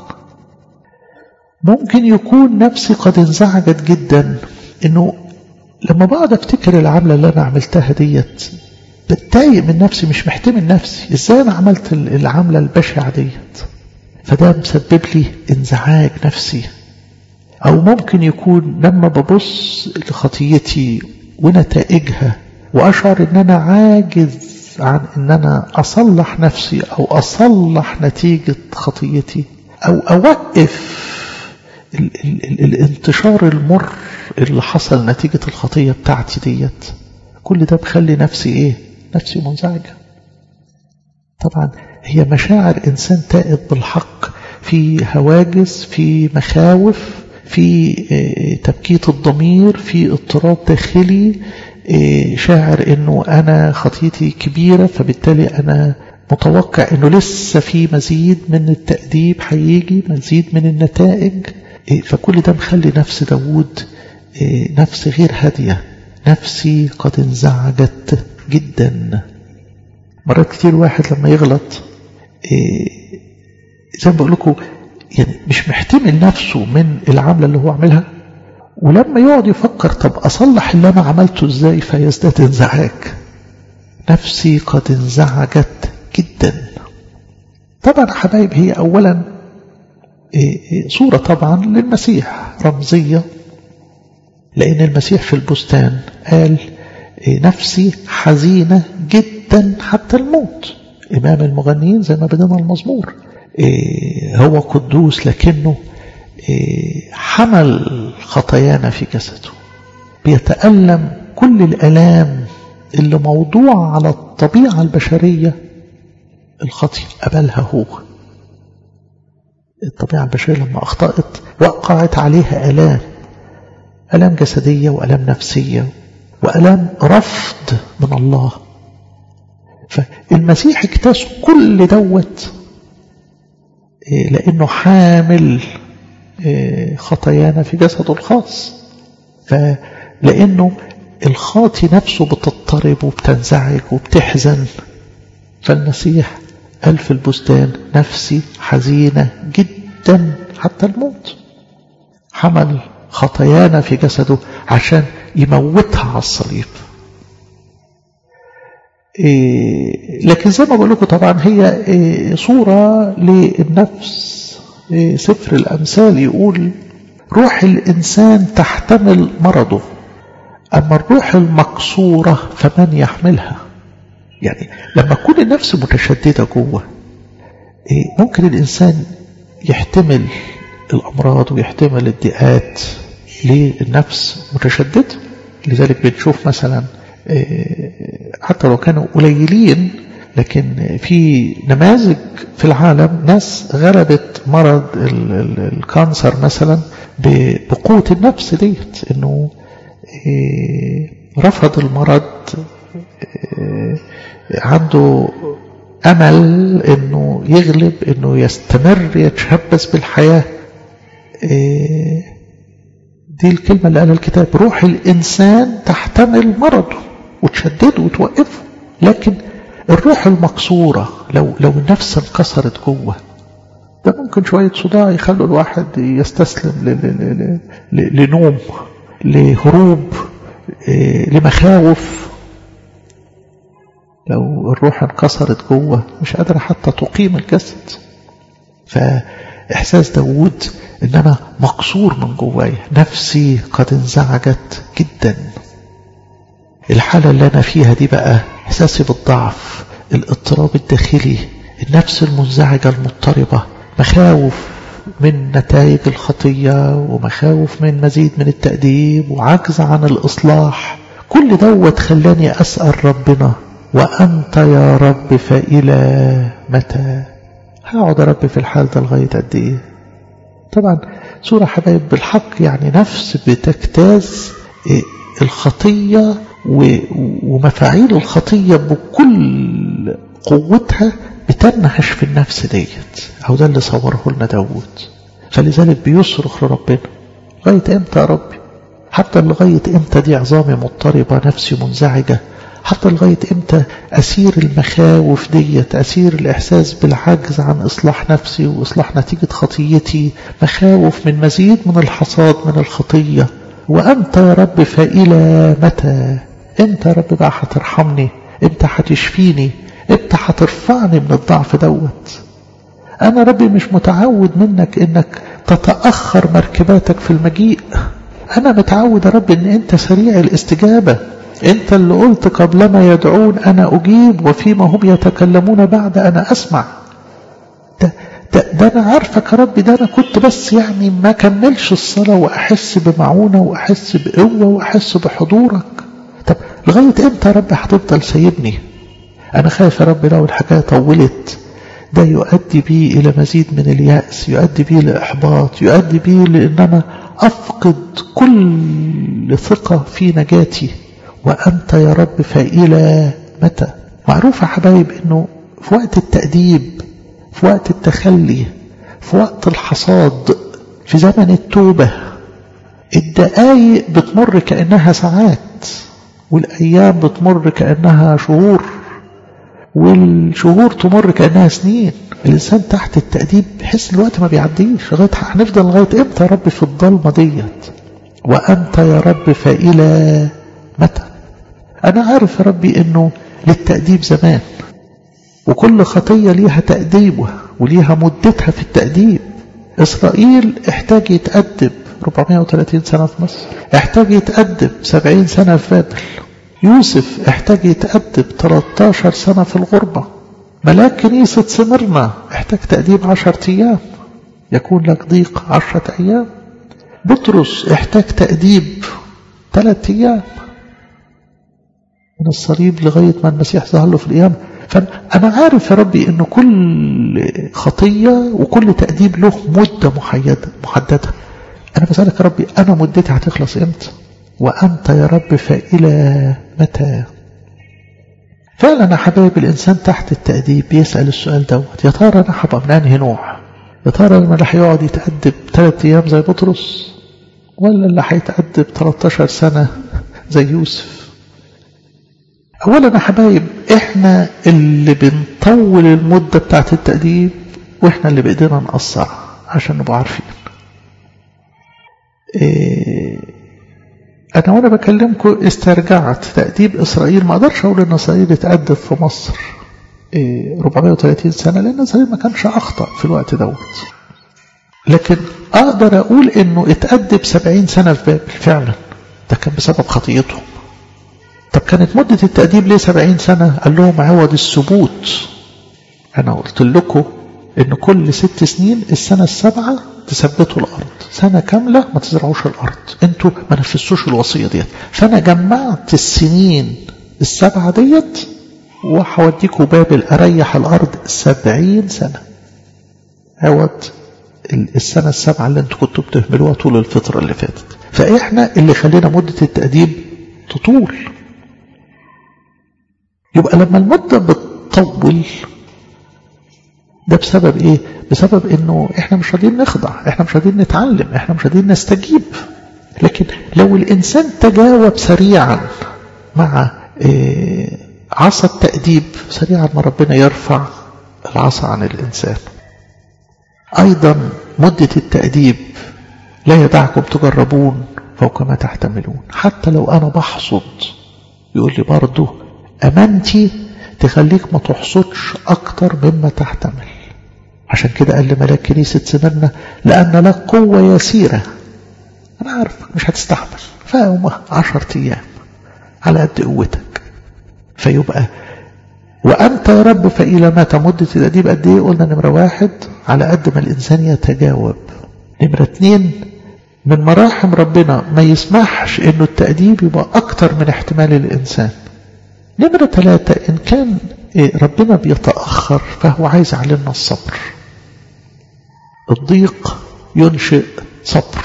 ممكن يكون نفسي قد انزعجت جدا أنه لما بقعد افتكر العملة اللي أنا عملتها ديت بتضايق من نفسي مش محتمل نفسي ازاي أنا عملت العملة البشعة ديت فده مسبب لي انزعاج نفسي أو ممكن يكون لما ببص لخطيتي ونتائجها وأشعر أن أنا عاجز عن أن أنا أصلح نفسي أو أصلح نتيجة خطيتي أو أوقف ال ال ال الانتشار المر اللي حصل نتيجة الخطية بتاعتي ديت كل ده بخلي نفسي إيه نفسي منزعجة طبعا هي مشاعر إنسان تائب بالحق في هواجس في مخاوف في تبكيت الضمير في اضطراب داخلي شاعر انه انا خطيتي كبيرة فبالتالي انا متوقع انه لسه في مزيد من التأديب هيجي مزيد من النتائج فكل ده مخلي نفس داود نفس غير هادية نفسي قد انزعجت جدا مرات كتير واحد لما يغلط زي ما بقول لكم يعني مش محتمل نفسه من العملة اللي هو عملها ولما يقعد يفكر طب أصلح اللي أنا عملته إزاي فيزداد انزعاج نفسي قد انزعجت جدا طبعا حبايب هي أولا صورة طبعا للمسيح رمزية لأن المسيح في البستان قال نفسي حزينة جدا حتى الموت إمام المغنيين زي ما بدنا المزمور هو قدوس لكنه حمل خطايانا في جسده بيتألم كل الألام اللي موضوع على الطبيعة البشرية الخطية قبلها هو الطبيعة البشرية لما أخطأت وقعت عليها ألام ألام جسدية وألام نفسية وألام رفض من الله فالمسيح اكتاس كل دوت لأنه حامل خطايانا في جسده الخاص فلأنه الخاطي نفسه بتضطرب وبتنزعج وبتحزن فالمسيح قال في البستان نفسي حزينة جدا حتى الموت حمل خطايانا في جسده عشان يموتها على الصليب إيه لكن زي ما بقول لكم طبعا هي إيه صورة للنفس إيه سفر الأمثال يقول روح الإنسان تحتمل مرضه أما الروح المكسورة فمن يحملها يعني لما تكون النفس متشددة جوه ممكن الإنسان يحتمل الأمراض ويحتمل الضيقات للنفس متشددة لذلك بنشوف مثلا حتى لو كانوا قليلين لكن في نماذج في العالم ناس غلبت مرض ال ال الكانسر مثلا بقوة النفس ديت انه رفض المرض عنده امل انه يغلب انه يستمر يتشبث بالحياة دي الكلمة اللي قالها الكتاب روح الانسان تحتمل مرضه وتشدده وتوقفه لكن الروح المكسورة لو لو النفس انكسرت جوه ده ممكن شوية صداع يخلوا الواحد يستسلم ل ل ل لنوم لهروب لمخاوف لو الروح انكسرت جوه مش قادرة حتى تقيم الجسد فإحساس داود إن أنا مكسور من جوايا نفسي قد انزعجت جدا الحالة اللي أنا فيها دي بقى إحساسي بالضعف الاضطراب الداخلي النفس المنزعجة المضطربة مخاوف من نتائج الخطية ومخاوف من مزيد من التأديب وعجز عن الإصلاح كل دوت خلاني أسأل ربنا وأنت يا رب فإلى متى هقعد يا رب في الحال ده لغاية قد إيه طبعا سورة حبايب بالحق يعني نفس بتجتاز الخطية ومفاعيل الخطية بكل قوتها بتنهش في النفس ديت أو ده اللي صوره لنا داود فلذلك بيصرخ لربنا لغاية امتى يا ربي حتى لغاية امتى دي عظامي مضطربة نفسي منزعجة حتى لغاية امتى أسير المخاوف ديت أسير الإحساس بالعجز عن إصلاح نفسي وإصلاح نتيجة خطيتي مخاوف من مزيد من الحصاد من الخطية وأنت يا رب فإلى متى أنت يا رب بقى هترحمني أنت هتشفيني أنت هترفعني من الضعف دوت أنا ربي مش متعود منك إنك تتأخر مركباتك في المجيء أنا متعود يا رب إن أنت سريع الاستجابة أنت اللي قلت قبلما يدعون أنا أجيب وفيما هم يتكلمون بعد أنا أسمع ده, ده, ده أنا عارفك يا رب ده أنا كنت بس يعني ما كملش الصلاة وأحس بمعونة وأحس بقوة وأحس بحضورك طب لغاية إمتى يا رب هتفضل سايبني أنا خايف يا رب لو الحكاية طولت ده يؤدي بي إلى مزيد من اليأس يؤدي بي لإحباط يؤدي بي لأن أنا أفقد كل ثقة في نجاتي وأنت يا رب فإلى متى معروف يا حبايب أنه في وقت التأديب في وقت التخلي في وقت الحصاد في زمن التوبة الدقايق بتمر كأنها ساعات والأيام بتمر كأنها شهور والشهور تمر كأنها سنين الإنسان تحت التأديب بحس الوقت ما بيعديش لغاية هنفضل لغاية إمتى يا رب في الضلمة ديت وأنت يا رب فإلى متى أنا عارف يا ربي أنه للتأديب زمان وكل خطية ليها تأديبها وليها مدتها في التأديب إسرائيل احتاج يتأدب 430 سنة في مصر احتاج يتأدب 70 سنة في بابل يوسف احتاج يتأدب 13 سنة في الغربة ملاك كنيسة سمرنا احتاج تأديب 10 أيام يكون لك ضيق 10 أيام بطرس احتاج تأديب 3 أيام من الصليب لغاية ما المسيح ظهر له في القيامة فأنا عارف يا ربي أن كل خطية وكل تأديب له مدة محددة محددة أنا بسألك يا ربي أنا مدتي هتخلص إمتى وأنت يا رب فإلى متى فعلا يا حبايب الإنسان تحت التأديب بيسأل السؤال دوت يا ترى أنا هبقى من أنهي نوع يا ترى اللي هيقعد يتأدب ثلاث أيام زي بطرس ولا اللي هيتأدب 13 سنة زي يوسف أولا يا حبايب إحنا اللي بنطول المدة بتاعت التأديب وإحنا اللي بإيدينا نقصر عشان نبقى عارفين إيه أنا وأنا بكلمكم استرجعت تأديب إسرائيل ما أقدرش أقول إن إسرائيل اتأدب في مصر إيه 430 سنة لأن إسرائيل ما كانش أخطأ في الوقت دوت لكن أقدر أقول إنه اتأدب 70 سنة في بابل فعلا ده كان بسبب خطيتهم طب كانت مدة التأديب ليه 70 سنة قال لهم عوض الثبوت أنا قلت لكم إن كل ست سنين السنة السابعة تثبتوا الأرض سنة كاملة ما تزرعوش الأرض انتوا ما نفذتوش الوصية ديت فأنا جمعت السنين السبعة ديت وهوديكوا بابل أريح الأرض سبعين سنة عوض السنة السبعة اللي انتوا كنتوا بتهملوها طول الفترة اللي فاتت فإحنا اللي خلينا مدة التأديب تطول يبقى لما المدة بتطول ده بسبب ايه بسبب انه احنا مش راضيين نخضع احنا مش راضيين نتعلم احنا مش راضيين نستجيب لكن لو الانسان تجاوب سريعا مع إيه عصا التأديب سريعا ما ربنا يرفع العصا عن الانسان ايضا مدة التأديب لا يدعكم تجربون فوق ما تحتملون حتى لو انا بحصد يقول لي برضه امانتي تخليك ما تحصدش اكتر مما تحتمل عشان كده قال لملاك كنيسة سمرنا لأن لك قوة يسيرة أنا عارفك مش هتستحمل فهم عشرة أيام على قد قوتك فيبقى وأنت يا رب فإلى ما مدة الأديب قد إيه قلنا نمرة واحد على قد ما الإنسان يتجاوب نمرة اتنين من مراحم ربنا ما يسمحش إنه التأديب يبقى أكتر من احتمال الإنسان نمرة ثلاثة إن كان ربنا بيتأخر فهو عايز علينا الصبر الضيق ينشئ صبر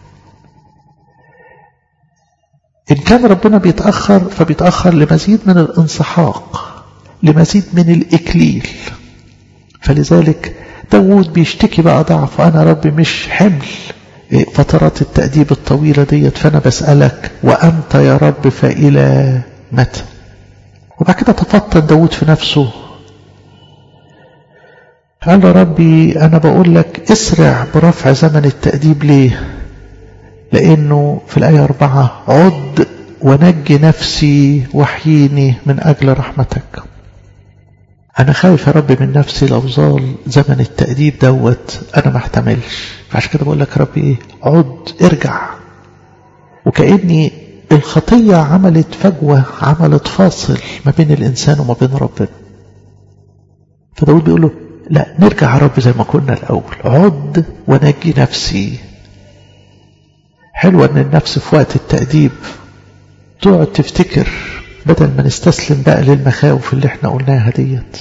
إن كان ربنا بيتأخر فبيتأخر لمزيد من الانسحاق لمزيد من الإكليل فلذلك داود بيشتكي بقى ضعف أنا ربي مش حمل فترات التأديب الطويلة ديت فأنا بسألك وأنت يا رب فإلى متى وبعد كده تفطن داود في نفسه قال له ربي أنا بقول لك اسرع برفع زمن التأديب ليه لأنه في الآية أربعة عد ونجي نفسي وحييني من أجل رحمتك أنا خايف يا رب من نفسي لو ظل زمن التأديب دوت أنا ما احتملش فعشان كده بقول لك ربي إيه عد ارجع وكأني الخطية عملت فجوة عملت فاصل ما بين الإنسان وما بين ربنا فداود بيقول له لا نرجع يا رب زي ما كنا الأول عد ونجي نفسي حلوة أن النفس في وقت التأديب تقعد تفتكر بدل ما نستسلم بقى للمخاوف اللي احنا قلناها ديت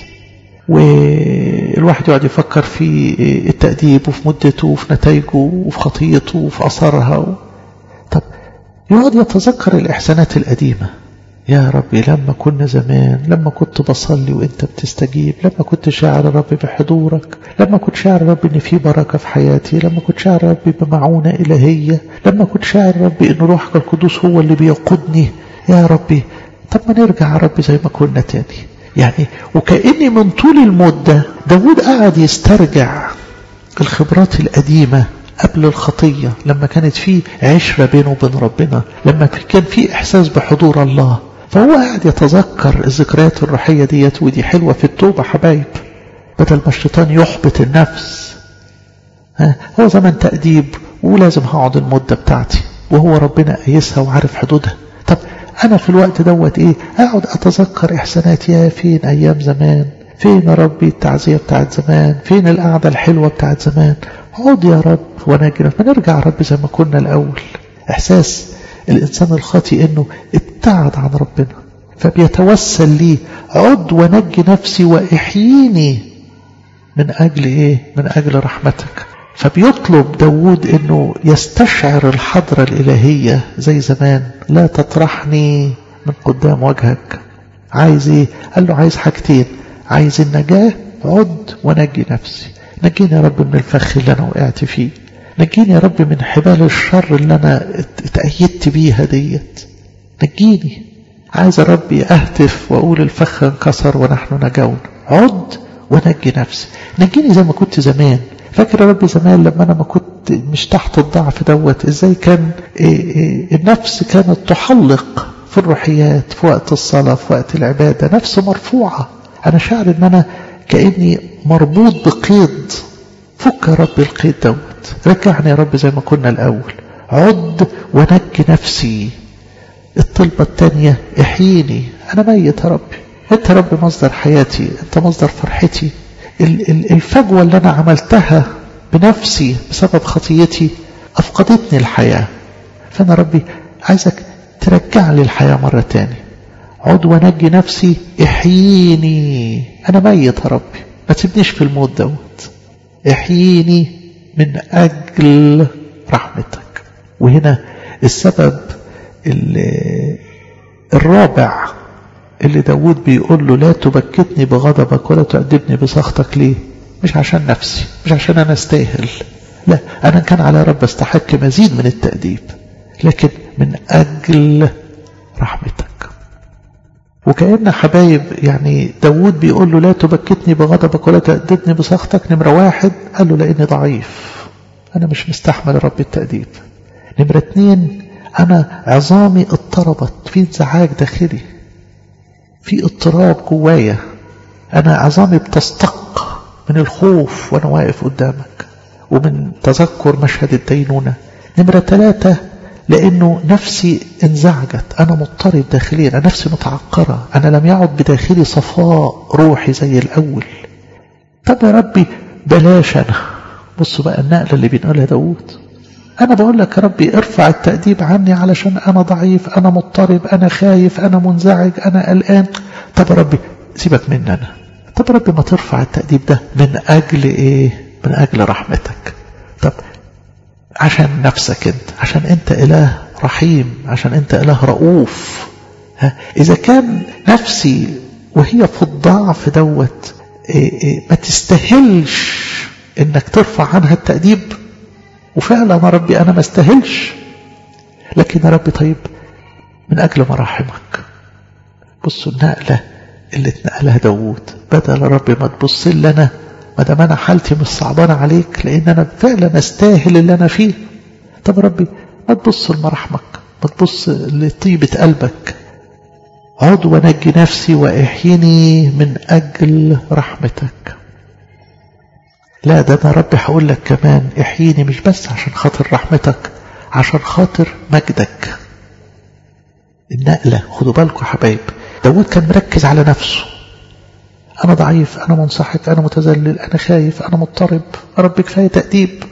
والواحد يقعد يفكر في التأديب وفي مدته وفي نتائجه وفي خطيته وفي أثرها طب يقعد يتذكر الإحسانات القديمة يا ربي لما كنا زمان لما كنت بصلي وانت بتستجيب لما كنت شاعر ربي بحضورك لما كنت شاعر ربي ان في بركة في حياتي لما كنت شاعر ربي بمعونة إلهية لما كنت شاعر ربي ان روحك القدوس هو اللي بيقودني يا ربي طب ما نرجع يا ربي زي ما كنا تاني يعني وكأني من طول المدة داود قاعد يسترجع الخبرات القديمة قبل الخطية لما كانت في عشرة بينه وبين ربنا لما كان في إحساس بحضور الله فهو قاعد يتذكر الذكريات الروحية ديت ودي حلوة في التوبة حبايب بدل ما الشيطان يحبط النفس ها هو زمن تأديب ولازم هقعد المدة بتاعتي وهو ربنا قايسها وعارف حدودها طب أنا في الوقت دوت إيه أقعد أتذكر إحساناتي يا فين أيام زمان فين يا ربي التعزية بتاعت زمان فين القعدة الحلوة بتاعت زمان عود يا رب ونجنا فنرجع يا رب زي ما كنا الأول إحساس الإنسان الخاطئ إنه ابتعد عن ربنا فبيتوسل لي عد ونجي نفسي وإحييني من أجل إيه من أجل رحمتك فبيطلب داود إنه يستشعر الحضرة الإلهية زي زمان لا تطرحني من قدام وجهك عايز إيه قال له عايز حاجتين عايز النجاة عد ونجي نفسي نجيني يا رب من الفخ اللي أنا وقعت فيه نجيني يا رب من حبال الشر اللي أنا اتأيدت بيها ديت نجيني عايز يا ربي أهتف وأقول الفخ انكسر ونحن نجون عد ونجي نفسي نجيني زي ما كنت زمان فاكر يا رب زمان لما أنا ما كنت مش تحت الضعف دوت إزاي كان إيه إيه النفس كانت تحلق في الروحيات في وقت الصلاة في وقت العبادة نفس مرفوعة أنا شاعر إن أنا كأني مربوط بقيد فك يا رب القيد دوت رجعني يا رب زي ما كنا الأول عد ونجي نفسي الطلبة التانية احييني أنا ميت يا ربي أنت يا رب مصدر حياتي أنت مصدر فرحتي الفجوة اللي أنا عملتها بنفسي بسبب خطيتي أفقدتني الحياة فأنا ربي عايزك ترجع لي الحياة مرة تاني عد ونجي نفسي احييني انا ميت يا ربي ما تسيبنيش في الموت دوت احييني من اجل رحمتك وهنا السبب الرابع اللي داود بيقول له لا تبكتني بغضبك ولا تؤدبني بسخطك ليه مش عشان نفسي مش عشان انا استاهل لا انا كان على رب استحق مزيد من التأديب لكن من اجل رحمتك وكأن حبايب يعني داود بيقول له لا تبكتني بغضبك ولا تأدبني بسخطك نمرة واحد قال له لاني ضعيف انا مش مستحمل رب التأديب نمرة اتنين انا عظامي اضطربت في انزعاج داخلي في اضطراب جوايا انا عظامي بتستق من الخوف وانا واقف قدامك ومن تذكر مشهد الدينونة نمرة ثلاثة لأنه نفسي انزعجت أنا مضطرب داخليا أنا نفسي متعقرة أنا لم يعد بداخلي صفاء روحي زي الأول طب يا ربي بلاش أنا بصوا بقى النقلة اللي بينقلها داود أنا بقول لك يا ربي ارفع التأديب عني علشان أنا ضعيف أنا مضطرب أنا خايف أنا منزعج أنا قلقان طب يا ربي سيبك مني أنا طب يا ربي ما ترفع التأديب ده من أجل إيه من أجل رحمتك طب عشان نفسك أنت عشان أنت إله رحيم عشان أنت إله رؤوف ها إذا كان نفسي وهي في الضعف دوت إيه إيه ما تستاهلش إنك ترفع عنها التأديب وفعلا يا ربي أنا ما استاهلش لكن يا ربي طيب من أجل مراحمك بصوا النقلة اللي اتنقلها داوود بدل يا ربي ما تبص لي أنا ما دام أنا حالتي مش صعبانة عليك لأن أنا فعلا أستاهل اللي أنا فيه طب يا ربي ما تبص لمراحمك ما تبص لطيبة قلبك عد ونجي نفسي واحيني من أجل رحمتك لا ده أنا ربي هقول لك كمان احييني مش بس عشان خاطر رحمتك عشان خاطر مجدك النقلة خدوا بالكم يا حبايب داود كان مركز على نفسه أنا ضعيف أنا منسحق أنا متذلل أنا خايف أنا مضطرب رب كفاية تأديب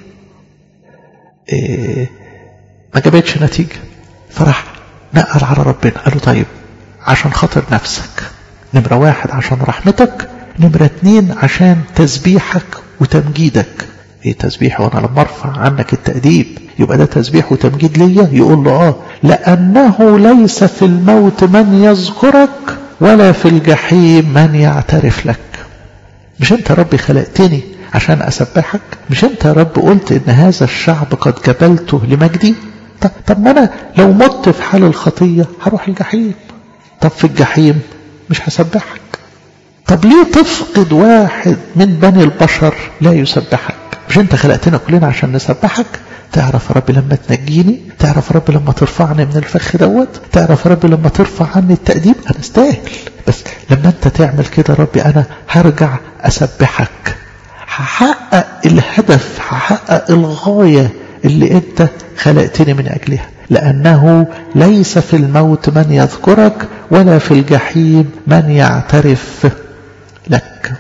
إيه ما جابتش نتيجة فراح نقل على ربنا قال له طيب عشان خاطر نفسك نمرة واحد عشان رحمتك نمرة اتنين عشان تسبيحك وتمجيدك ايه تسبيح وانا لما ارفع عنك التأديب يبقى ده تسبيح وتمجيد ليا يقول له اه لأنه ليس في الموت من يذكرك ولا في الجحيم من يعترف لك مش انت ربي خلقتني عشان أسبحك مش انت يا رب قلت ان هذا الشعب قد جبلته لمجدي طب, طب ما انا لو مت في حال الخطية هروح الجحيم طب في الجحيم مش هسبحك طب ليه تفقد واحد من بني البشر لا يسبحك مش انت خلقتنا كلنا عشان نسبحك تعرف يا رب لما تنجيني تعرف يا رب لما ترفعني من الفخ دوت تعرف يا رب لما ترفع عني التأديب أنا استاهل بس لما أنت تعمل كده ربي أنا هرجع أسبحك هحقق الهدف هحقق الغاية اللي أنت خلقتني من أجلها لأنه ليس في الموت من يذكرك ولا في الجحيم من يعترف لك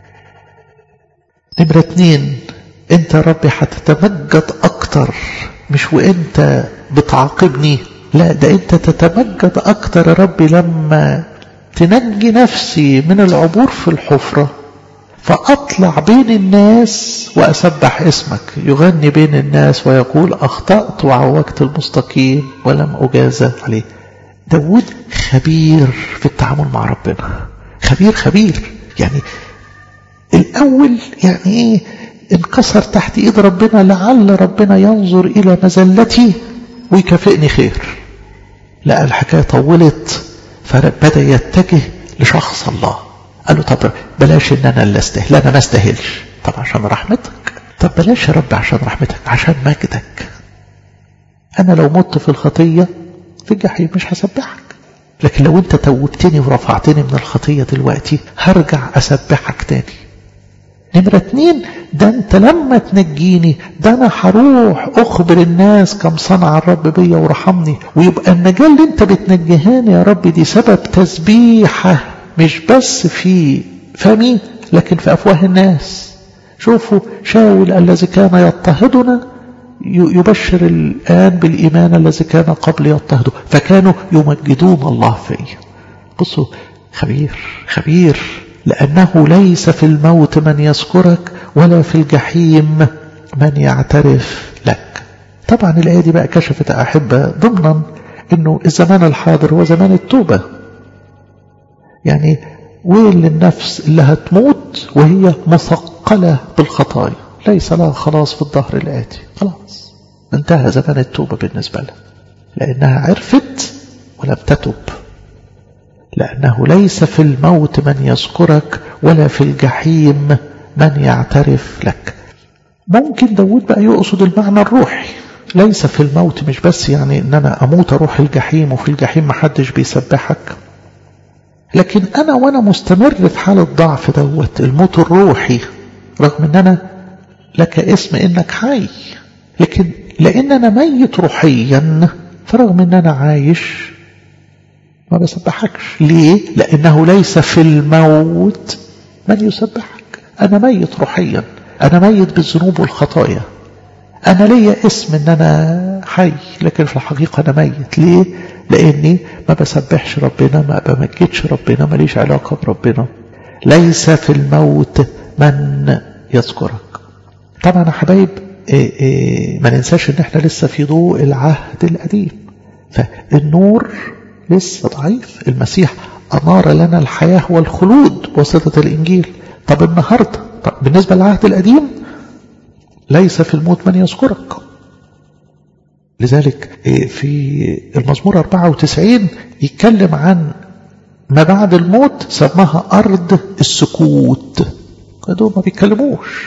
نمرة اتنين انت يا ربي هتتمجد اكتر مش وانت بتعاقبني لا ده انت تتمجد اكتر يا ربي لما تنجي نفسي من العبور في الحفرة فأطلع بين الناس وأسبح اسمك يغني بين الناس ويقول أخطأت وعوجت المستقيم ولم أجازى عليه داود خبير في التعامل مع ربنا خبير خبير يعني الأول يعني إيه انكسر تحت ايد ربنا لعل ربنا ينظر الى مزلتي ويكافئني خير لا الحكايه طولت فبدا يتجه لشخص الله قال له طب بلاش ان انا اللي استاهل لا انا ما استاهلش طب عشان رحمتك طب بلاش يا رب عشان رحمتك عشان مجدك انا لو مت في الخطيه في الجحيم مش هسبحك لكن لو انت توبتني ورفعتني من الخطيه دلوقتي هرجع اسبحك تاني نمرة اتنين ده انت لما تنجيني ده انا هروح اخبر الناس كم صنع الرب بيا ورحمني ويبقى النجاة اللي انت بتنجهاني يا رب دي سبب تسبيحة مش بس في فمي لكن في افواه الناس شوفوا شاول الذي كان يضطهدنا يبشر الآن بالإيمان الذي كان قبل يضطهده فكانوا يمجدون الله فيه بصوا خبير خبير لأنه ليس في الموت من يذكرك ولا في الجحيم من يعترف لك طبعا الآية دي بقى كشفت أحبة ضمنا أنه الزمان الحاضر هو زمان التوبة يعني ويل للنفس اللي هتموت وهي مثقلة بالخطايا ليس لها خلاص في الظهر الآتي خلاص انتهى زمان التوبة بالنسبة لها لأنها عرفت ولم تتب لأنه ليس في الموت من يذكرك ولا في الجحيم من يعترف لك ممكن داود بقى يقصد المعنى الروحي ليس في الموت مش بس يعني ان انا اموت اروح الجحيم وفي الجحيم محدش بيسبحك لكن انا وانا مستمر في حالة ضعف دوت الموت الروحي رغم ان انا لك اسم انك حي لكن لان انا ميت روحيا فرغم ان انا عايش ما بسبحكش ليه لانه ليس في الموت من يسبحك انا ميت روحيا انا ميت بالذنوب والخطايا انا ليا اسم ان انا حي لكن في الحقيقة انا ميت ليه لاني ما بسبحش ربنا ما بمجدش ربنا ماليش علاقة بربنا ليس في الموت من يذكرك طبعا يا حبايب إيه إيه ما ننساش ان احنا لسه في ضوء العهد القديم فالنور لسه ضعيف المسيح أنار لنا الحياة والخلود بواسطة الإنجيل طب النهاردة طب بالنسبة للعهد القديم ليس في الموت من يذكرك لذلك في المزمور 94 يتكلم عن ما بعد الموت سماها أرض السكوت دول ما بيتكلموش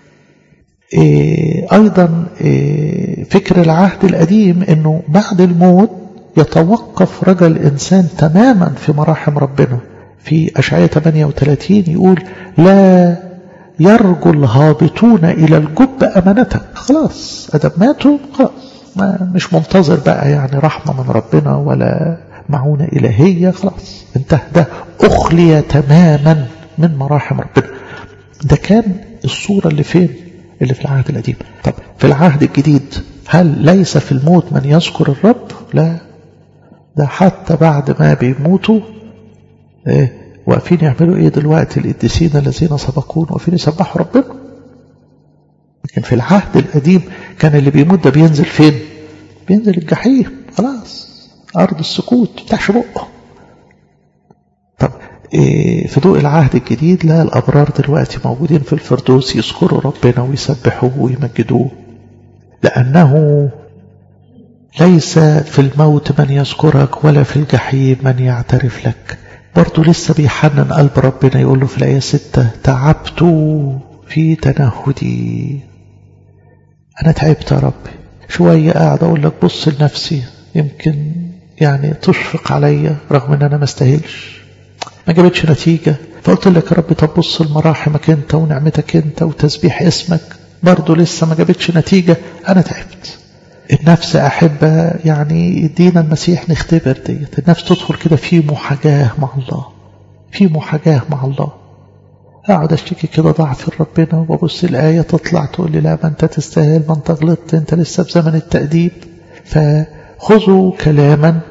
أيضا فكر العهد القديم أنه بعد الموت يتوقف رجا الإنسان تماما في مراحم ربنا في أشعية 38 يقول لا يرجو الهابطون إلى الجب أمانتك خلاص أدب ماتوا خلاص ما مش منتظر بقى يعني رحمة من ربنا ولا معونة إلهية خلاص انتهى ده أخلي تماما من مراحم ربنا ده كان الصورة اللي فين اللي في العهد القديم طب في العهد الجديد هل ليس في الموت من يذكر الرب لا ده حتى بعد ما بيموتوا ايه واقفين يعملوا ايه دلوقتي القديسين الذين سبقونا واقفين يسبحوا ربنا لكن في العهد القديم كان اللي بيموت ده بينزل فين بينزل الجحيم خلاص ارض السكوت بتاعش بقه طب إيه في ضوء العهد الجديد لا الابرار دلوقتي موجودين في الفردوس يذكروا ربنا ويسبحوه ويمجدوه لانه ليس في الموت من يذكرك ولا في الجحيم من يعترف لك برضه لسه بيحنن قلب ربنا يقول له في الآية ستة تعبت في تنهدي أنا تعبت يا ربي شوية قاعد أقول لك بص لنفسي يمكن يعني تشفق عليا رغم أن أنا ما استاهلش ما جابتش نتيجة فقلت لك يا ربي طب بص لمراحمك أنت ونعمتك أنت وتسبيح اسمك برضه لسه ما جابتش نتيجة أنا تعبت النفس أحبة يعني يدينا المسيح نختبر ديت النفس تدخل كده في محاجاة مع الله في محاجاة مع الله أقعد أشتكي كده ضعف ربنا وببص الآية تطلع تقول لي لا ما أنت تستاهل ما أنت غلطت أنت لسه في زمن التأديب فخذوا كلاما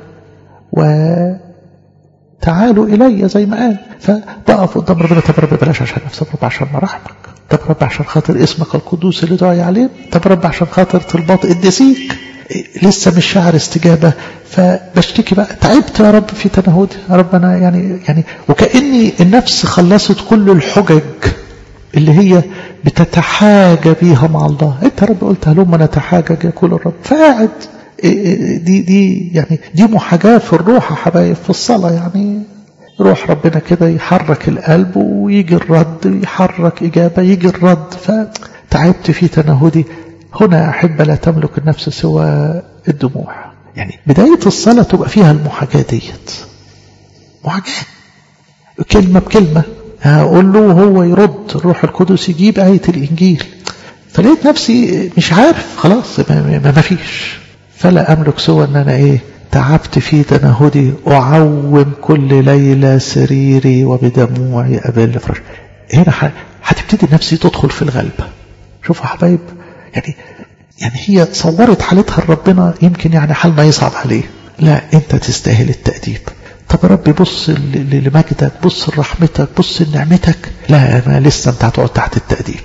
وتعالوا إلي زي ما قال فبقف قدام ربنا طب رب بلاش عشان نفسك رب عشان مراحمك طب رب عشان خاطر اسمك القدوس اللي دعي عليه طب رب عشان خاطر طلبات قدسيك لسه مش شعر استجابة فبشتكي بقى تعبت يا رب في تنهدي يا رب أنا يعني يعني وكأني النفس خلصت كل الحجج اللي هي بتتحاجى بيها مع الله انت يا رب قلت هلما نتحاجج يقول الرب فقاعد دي دي يعني دي محاجاة في الروح يا حبايب في الصلاة يعني روح ربنا كده يحرك القلب ويجي الرد يحرك إجابة يجي الرد فتعبت في تنهدي هنا أحب لا تملك النفس سوى الدموع يعني بداية الصلاة تبقى فيها المحاجاة ديت محاجاة كلمة بكلمة هقول له وهو يرد الروح القدس يجيب آية الإنجيل فلقيت نفسي مش عارف خلاص ما, ما فيش فلا أملك سوى أن أنا إيه تعبت في تنهدي أعوم كل ليلة سريري وبدموعي أبل فرش هنا هتبتدي نفسي تدخل في الغلبة شوفوا حبايب يعني يعني هي صورت حالتها لربنا يمكن يعني حالنا يصعب عليه لا انت تستاهل التأديب طب يا رب بص لمجدك بص لرحمتك بص لنعمتك لا ما لسه انت هتقعد تحت التأديب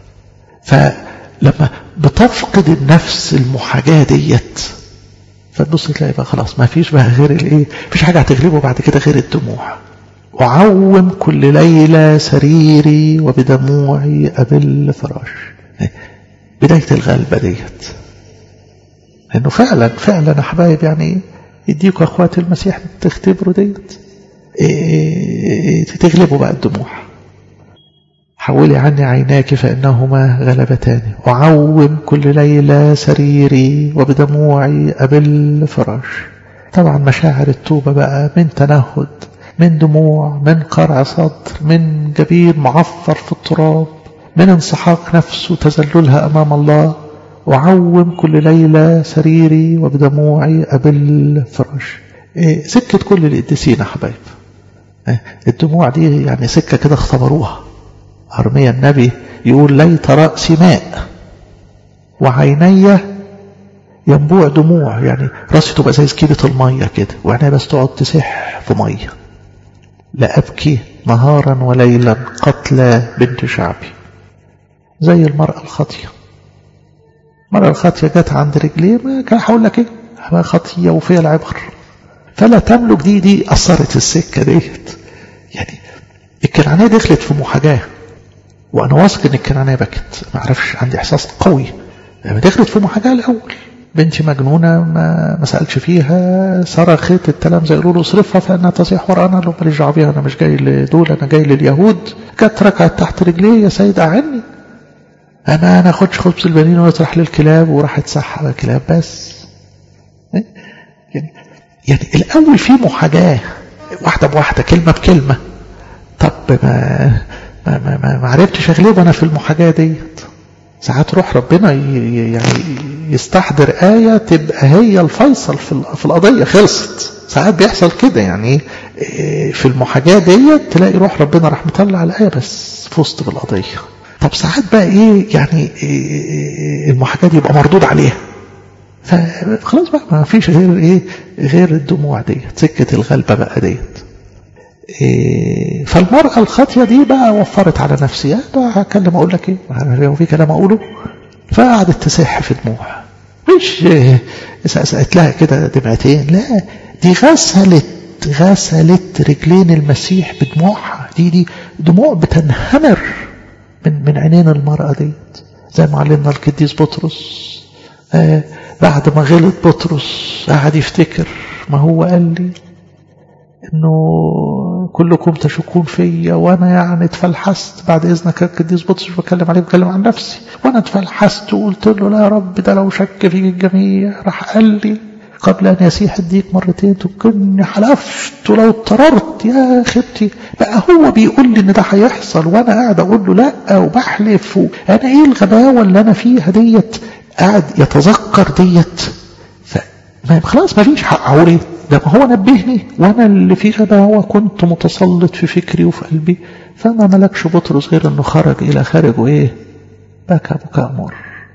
فلما بتفقد النفس المحاجاة ديت فتبص تلاقي بقى خلاص ما فيش بقى غير الايه مفيش حاجة هتغلبه بعد كده غير الدموع أعوم كل ليلة سريري وبدموعي أبل فراش بداية الغلبة ديت لأنه فعلا فعلا يا حبايب يعني يديكوا أخوات المسيح تختبروا ديت إيه تغلبوا بقى الدموع حولي عني عيناك فإنهما غلبتان أعوم كل ليلة سريري وبدموعي أبل فراش طبعا مشاعر التوبة بقى من تنهد من دموع من قرع صدر من جبين معفر في التراب من انسحاق نفس وتذللها أمام الله وعوم كل ليلة سريري وبدموعي أبل فراش إيه سكة كل القديسين يا حبايب إيه الدموع دي يعني سكة كده اختبروها أرميا النبي يقول ليت رأسي ماء وعيني ينبوع دموع يعني راسي تبقى زي سكينة المية كده وعيني بس تقعد تسح في مية لا أبكي نهارا وليلا قتلى بنت شعبي زي المرأة الخاطية المرأة الخاطية جت عند رجليه ما كان هقول لك ايه خطية وفيها العبر فلا تملك دي دي أثرت السكة ديت يعني الكنعانية دخلت في محاجاة وأنا واثق إن الكنعانية بكت ما أعرفش عندي إحساس قوي لما دخلت في محاجاة الأول بنتي مجنونة ما ما سألش فيها صرخت التلامذة يقولوا له اصرفها فإنها تصيح ورانا لو ماليش دعوة بيها أنا مش جاي لدول أنا جاي لليهود جت ركعت تحت رجليه يا سيد أعني أنا أنا أخدش خبز البنين وأطرح للكلاب وراحت سحب الكلاب بس يعني يعني الأول في محاجاة واحدة بواحدة كلمة بكلمة طب ما ما ما, ما, ما عرفتش أغلب أنا في المحاجاة ديت ساعات روح ربنا يعني يستحضر آية تبقى هي الفيصل في القضية خلصت ساعات بيحصل كده يعني في المحاجاة ديت تلاقي روح ربنا راح مطلع الآية بس فزت بالقضية طب ساعات بقى ايه يعني إيه المحاجاة دي يبقى مردود عليها فخلاص بقى ما فيش غير ايه غير الدموع ديت سكة الغلبة بقى ديت إيه فالمرأة الخاطية دي بقى وفرت على نفسها بقى هكلم اقول لك ايه هو في كلام اقوله فقعدت تسح في دموع مش سألت لها كده دمعتين لا دي غسلت غسلت رجلين المسيح بدموعها دي دي دموع بتنهمر من من عينين المرأة ديت زي ما علمنا القديس بطرس آه بعد ما غلط بطرس قعد يفتكر ما هو قال لي انه كلكم تشكون فيا وانا يعني اتفلحست بعد اذنك القديس بطرس مش بتكلم عليه بتكلم عن نفسي وانا اتفلحست وقلت له لا يا رب ده لو شك فيك الجميع راح قال لي قبل أن يسيح الديك مرتين تكني حلفت لو اضطررت يا خبتي بقى هو بيقول لي ان ده هيحصل وانا قاعد اقول له لا وبحلف انا ايه الغباوه اللي انا فيها ديت قاعد يتذكر ديت فما خلاص ما فيش حق عليه ده ما هو نبهني وانا اللي في غباوه كنت متسلط في فكري وفي قلبي فما ملكش بطرس غير انه خرج الى خارج وايه بكى بكاء مر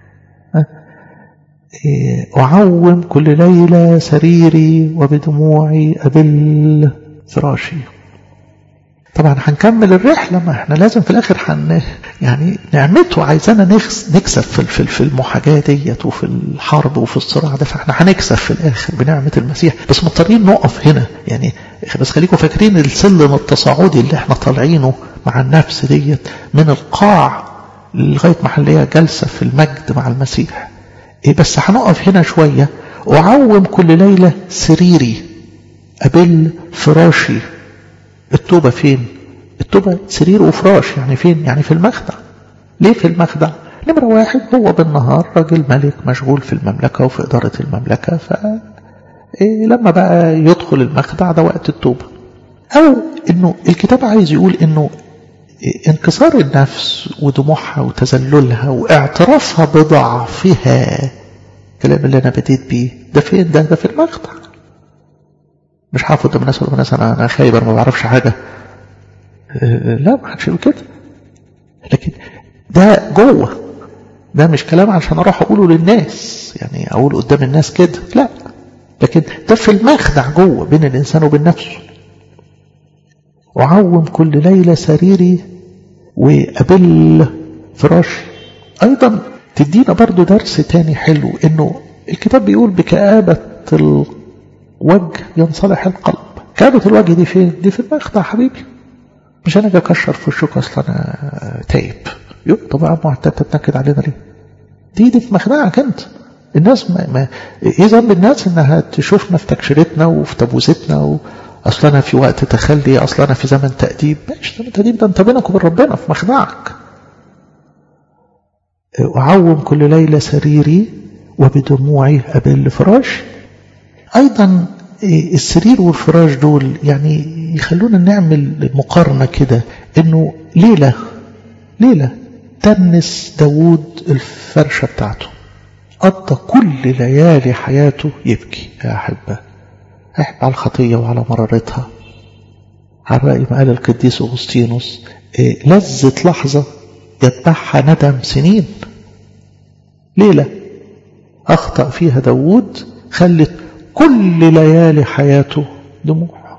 أعوم كل ليلة سريري وبدموعي أبل فراشي طبعا هنكمل الرحلة ما احنا لازم في الآخر حن يعني نعمته عايزانا نكسب في في المحاجاة ديت وفي الحرب وفي الصراع ده فاحنا هنكسب في الآخر بنعمة المسيح بس مضطرين نقف هنا يعني بس خليكم فاكرين السلم التصاعدي اللي احنا طالعينه مع النفس ديت من القاع لغاية ما هنلاقيها جالسة في المجد مع المسيح إيه بس هنقف هنا شوية أعوم كل ليلة سريري أبل فراشي التوبة فين التوبة سرير وفراش يعني فين يعني في المخدع ليه في المخدع نمرة واحد هو بالنهار راجل ملك مشغول في المملكة وفي إدارة المملكة ف إيه لما بقى يدخل المخدع ده وقت التوبة أو إنه الكتاب عايز يقول إنه انكسار النفس ودموعها وتذللها واعترافها بضعفها الكلام اللي انا بديت بيه ده فين ده ده في المقطع مش هقف قدام الناس ولا الناس انا انا خايب انا ما بعرفش حاجه لا ما حدش يقول كده لكن ده جوه ده مش كلام عشان اروح اقوله للناس يعني اقول قدام الناس كده لا لكن ده في المخدع جوه بين الانسان وبين نفسه أعوم كل ليلة سريري وأبل فراشي أيضا تدينا برضو درس تاني حلو إنه الكتاب بيقول بكآبة الوجه ينصلح القلب كآبة الوجه دي فين؟ دي في المخدع حبيبي مش أنا أجي أكشر في وشك أصلا أنا تايب يقول طب يا عم أنت بتتنكد علينا ليه؟ دي دي في مخدعك أنت الناس ما, ما ايه ذنب الناس انها تشوفنا في تكشيرتنا وفي تبوزتنا و... اصل انا في وقت تخلي اصل انا في زمن تأديب ماشي زمن تأديب ده انت بينك وبين ربنا في مخدعك أعوم كل ليلة سريري وبدموعي أبل فراش أيضا السرير والفراش دول يعني يخلونا نعمل مقارنة كده إنه ليلة ليلة تنس داود الفرشة بتاعته قضى كل ليالي حياته يبكي يا أحبة احب على الخطية وعلى مرارتها على رأي ما قال القديس أغسطينوس لذة لحظة يتبعها ندم سنين ليلة أخطأ فيها داود خلت كل ليالي حياته دموع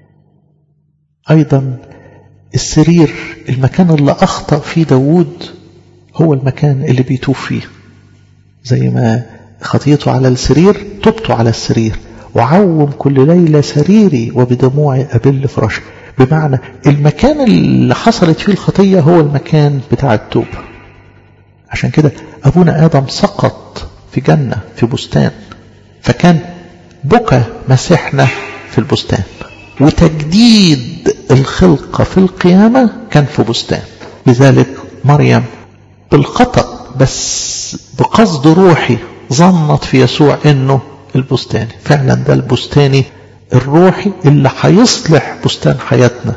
أيضا السرير المكان اللي أخطأ فيه داود هو المكان اللي بيتوب فيه زي ما خطيته على السرير تبته على السرير وعوم كل ليلة سريري وبدموعي أبل فراشي بمعنى المكان اللي حصلت فيه الخطية هو المكان بتاع التوبة عشان كده أبونا آدم سقط في جنة في بستان فكان بكى مسيحنا في البستان وتجديد الخلقة في القيامة كان في بستان لذلك مريم بالخطأ بس بقصد روحي ظنت في يسوع انه البستاني فعلا ده البستاني الروحي اللي هيصلح بستان حياتنا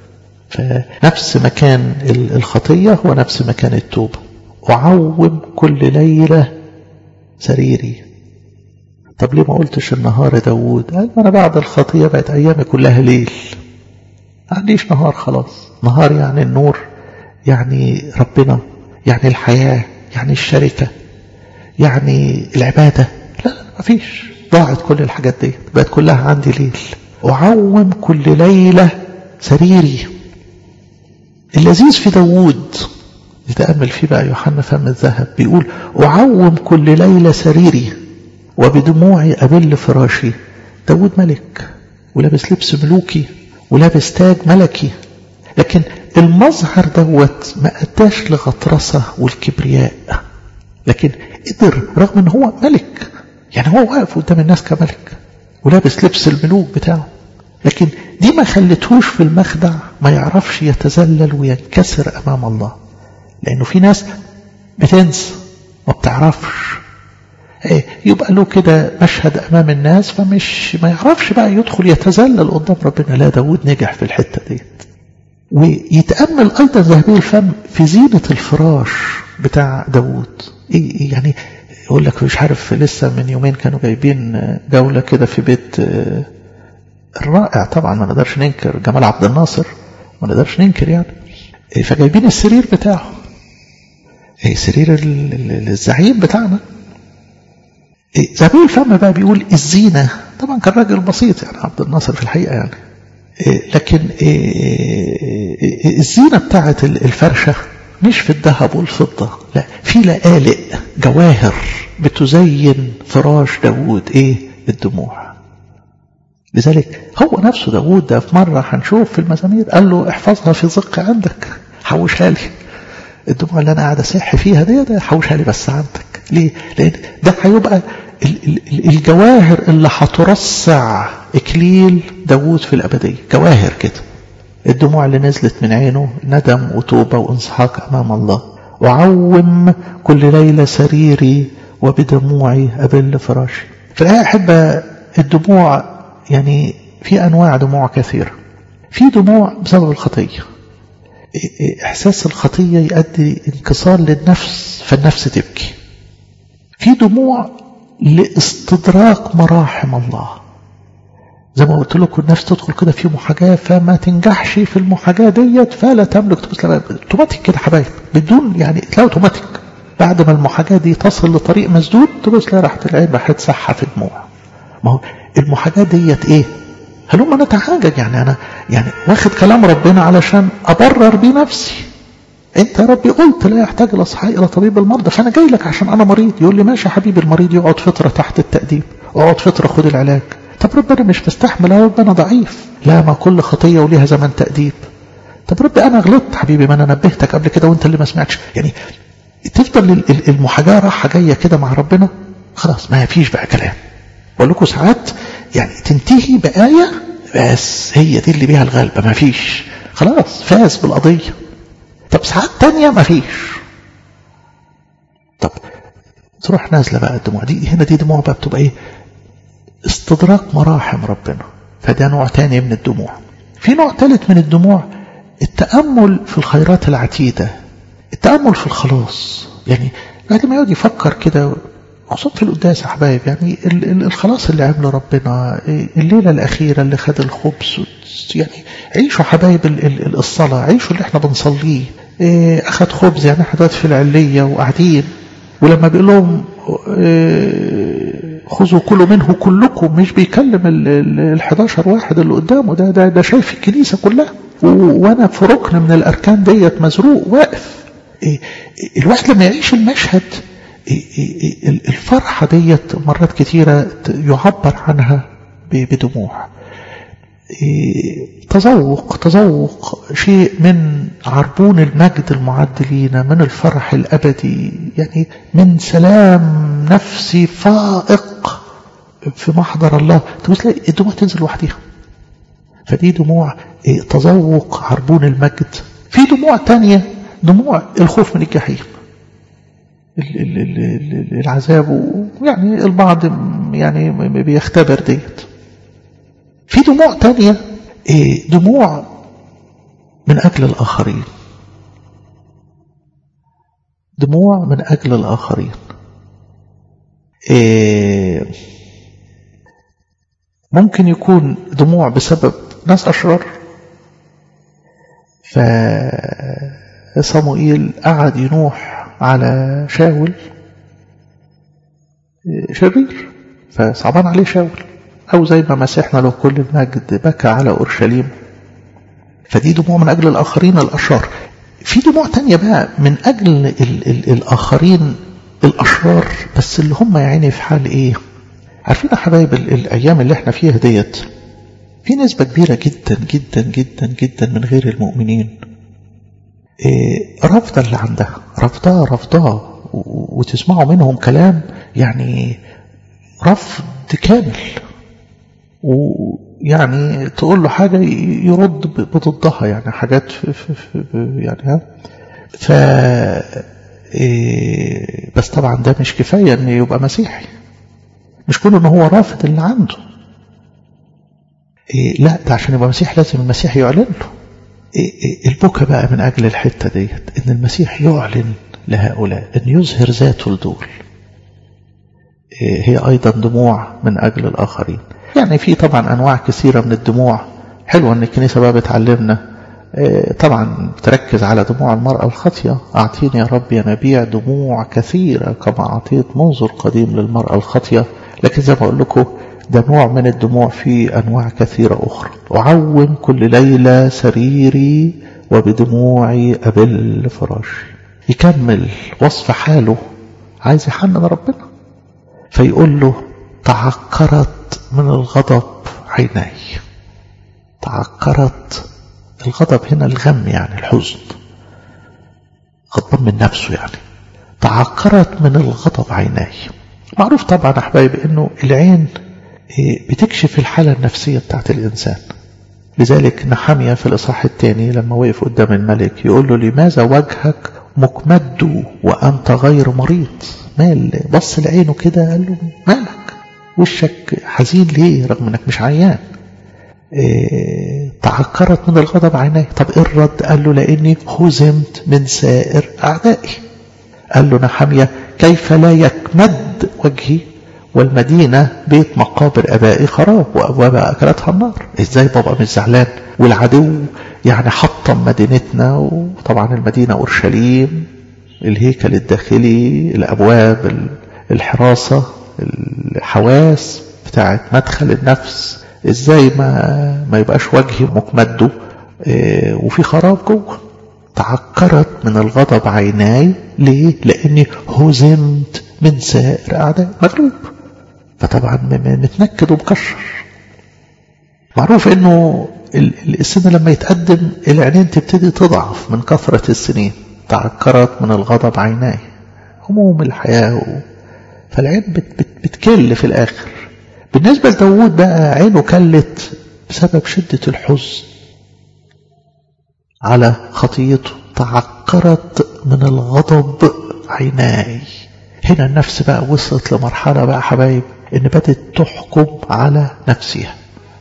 فنفس مكان الخطية هو نفس مكان التوبة أعوم كل ليلة سريري طب ليه ما قلتش النهار داود قال ما أنا بعد الخطية بقت أيامي كلها ليل ما عنديش نهار خلاص نهار يعني النور يعني ربنا يعني الحياة يعني الشركة يعني العبادة لا ما فيش ضاعت كل الحاجات دي بقت كلها عندي ليل أعوم كل ليلة سريري اللذيذ في داوود نتأمل فيه بقى يوحنا فم الذهب بيقول أعوم كل ليلة سريري وبدموعي أبل فراشي داود ملك ولابس لبس ملوكي ولابس تاج ملكي لكن المظهر دوت ما أداش لغطرسة والكبرياء لكن قدر رغم ان هو ملك يعني هو واقف قدام الناس كملك ولابس لبس الملوك بتاعه لكن دي ما خلتهوش في المخدع ما يعرفش يتذلل وينكسر امام الله لانه في ناس بتنسى ما بتعرفش ايه يبقى له كده مشهد امام الناس فمش ما يعرفش بقى يدخل يتذلل قدام ربنا لا داود نجح في الحته ديت ويتامل ايضا ذهبي الفم في زينه الفراش بتاع داود إيه يعني يقول لك مش عارف لسه من يومين كانوا جايبين جولة كده في بيت الرائع طبعا ما نقدرش ننكر جمال عبد الناصر ما نقدرش ننكر يعني فجايبين السرير بتاعه سرير الزعيم بتاعنا زبيب الفم بقى بيقول الزينة طبعا كان راجل بسيط يعني عبد الناصر في الحقيقة يعني لكن الزينة بتاعت الفرشة مش في الذهب والفضة لا في لآلئ جواهر بتزين فراش داود ايه الدموع لذلك هو نفسه داود ده في مرة هنشوف في المزامير قال له احفظها في زق عندك حوشها لي الدموع اللي انا قاعد اسح فيها دي ده حوشها لي بس عندك ليه لان ده هيبقى الجواهر اللي هترصع اكليل داود في الابديه جواهر كده الدموع اللي نزلت من عينه ندم وتوبة وانسحاق أمام الله وعوم كل ليلة سريري وبدموعي أبل فراشي في الحقيقة أحب الدموع يعني في أنواع دموع كثيرة في دموع بسبب الخطية إحساس الخطية يؤدي انكسار للنفس فالنفس تبكي في دموع لاستدراك مراحم الله زي ما قلت لكم النفس تدخل كده في محاجاة فما تنجحش في المحاجاة ديت فلا تملك تبص اوتوماتيك كده حبايب بدون يعني تلاقي اوتوماتيك بعد ما المحاجاة دي تصل لطريق مسدود تبص لا راحت العين راح تسحى في دموع ما هو المحاجاة ديت ايه هلما نتحاجج يعني أنا يعني واخد كلام ربنا علشان أبرر بيه نفسي انت يا ربي قلت لا يحتاج الاصحاء الى طبيب المرضى فانا جاي لك عشان انا مريض يقول لي ماشي يا حبيبي المريض يقعد فتره تحت التاديب اقعد فتره خد العلاج طب ربنا مش مستحمل يا رب انا ضعيف لا ما كل خطيه وليها زمن تاديب طب ربي انا غلطت حبيبي ما انا نبهتك قبل كده وانت اللي ما سمعتش يعني تفضل المحاجاه رايحه جايه كده مع ربنا خلاص ما فيش بقى كلام بقول لكم ساعات يعني تنتهي بآية بس هي دي اللي بيها الغلبة ما فيش خلاص فاز بالقضية طب ساعات تانية ما فيش طب تروح نازلة بقى الدموع دي هنا دي دموع بقى بتبقى ايه استدراك مراحم ربنا فده نوع تاني من الدموع في نوع ثالث من الدموع التأمل في الخيرات العتيدة التأمل في الخلاص يعني بعد ما يقعد يفكر كده خصوصا في القداس يا حبايب يعني الخلاص اللي عمله ربنا الليلة الأخيرة اللي خد الخبز يعني عيشوا حبايب الصلاة عيشوا اللي احنا بنصليه أخد خبز يعني احنا دلوقتي في العلية وقاعدين ولما بيقول لهم خذوا كلوا منه كلكم مش بيكلم ال 11 واحد اللي قدامه ده ده ده شايف الكنيسة كلها وانا في ركن من الاركان ديت مزروق واقف الواحد لما يعيش المشهد الفرحة ديت مرات كثيرة يعبر عنها بدموع تذوق تذوق شيء من عربون المجد المعد لينا من الفرح الأبدي يعني من سلام نفسي فائق في محضر الله تلاقي الدموع تنزل لوحديها فدي دموع تذوق عربون المجد في دموع تانية دموع الخوف من الجحيم العذاب يعني البعض يعني بيختبر ديت في دموع تانية دموع من أجل الآخرين دموع من أجل الآخرين ممكن يكون دموع بسبب ناس أشرار فصموئيل قعد ينوح على شاول شرير فصعبان عليه شاول أو زي ما مسيحنا له كل المجد بكى على أورشليم فدي دموع من أجل الآخرين الأشرار في دموع تانية بقى من أجل ال ال الآخرين الأشرار بس اللي هم يعني في حال إيه عارفين يا حبايب الأيام اللي احنا فيها ديت في نسبة كبيرة جدا جدا جدا جدا من غير المؤمنين إيه رافضة اللي عندها رافضاه رافضاه وتسمعوا منهم كلام يعني رفض كامل ويعني تقول له حاجة يرد بضدها يعني حاجات في في في يعني ها ف إيه بس طبعا ده مش كفاية ان يبقى مسيحي مش كله ان هو رافض اللي عنده إيه لا ده عشان يبقى مسيح لازم المسيح يعلن له إيه إيه البكا بقى من أجل الحتة ديت إن المسيح يعلن لهؤلاء إن يظهر ذاته لدول هي أيضا دموع من أجل الآخرين يعني في طبعا أنواع كثيرة من الدموع حلوة أن الكنيسة بقى بتعلمنا طبعا تركز على دموع المرأة الخاطية أعطيني يا رب يا نبيع دموع كثيرة كما أعطيت منذ القديم للمرأة الخاطية لكن زي ما أقول لكم ده نوع من الدموع في أنواع كثيرة أخرى أعوم كل ليلة سريري وبدموعي أبل فراشي يكمل وصف حاله عايز يحنن ربنا فيقول له تعكرت من الغضب عيني تعكرت الغضب هنا الغم يعني الحزن غضبان من نفسه يعني تعكرت من الغضب عيني معروف طبعا أحبايبي أنه العين بتكشف الحالة النفسية بتاعت الإنسان لذلك نحمية في الإصحاح الثاني لما وقف قدام الملك يقول له لماذا وجهك مكمد وأنت غير مريض مال بص لعينه كده قال له مالك وشك حزين ليه رغم انك مش عيان إيه تعكرت من الغضب عيني طب ايه الرد قال له لاني هزمت من سائر اعدائي قال له نحمية كيف لا يكمد وجهي والمدينة بيت مقابر أبائي خراب وأبوابها أكلتها النار إزاي بابا مش زعلان والعدو يعني حطم مدينتنا وطبعا المدينة أورشليم الهيكل الداخلي الأبواب الحراسة الحواس بتاعت مدخل النفس ازاي ما ما يبقاش وجهي مكمده اه وفي خراب جوه تعكرت من الغضب عيناي ليه لاني هزمت من سائر اعداء مغلوب فطبعا متنكد ومكشر معروف انه السن لما يتقدم العينين تبتدي تضعف من كثرة السنين تعكرت من الغضب عيناي هموم الحياة و... فالعين بت بت بتكل في الآخر بالنسبة لداود بقى عينه كلت بسبب شدة الحزن على خطيته تعكرت من الغضب عيناي هنا النفس بقى وصلت لمرحلة بقى حبايب ان بدت تحكم على نفسها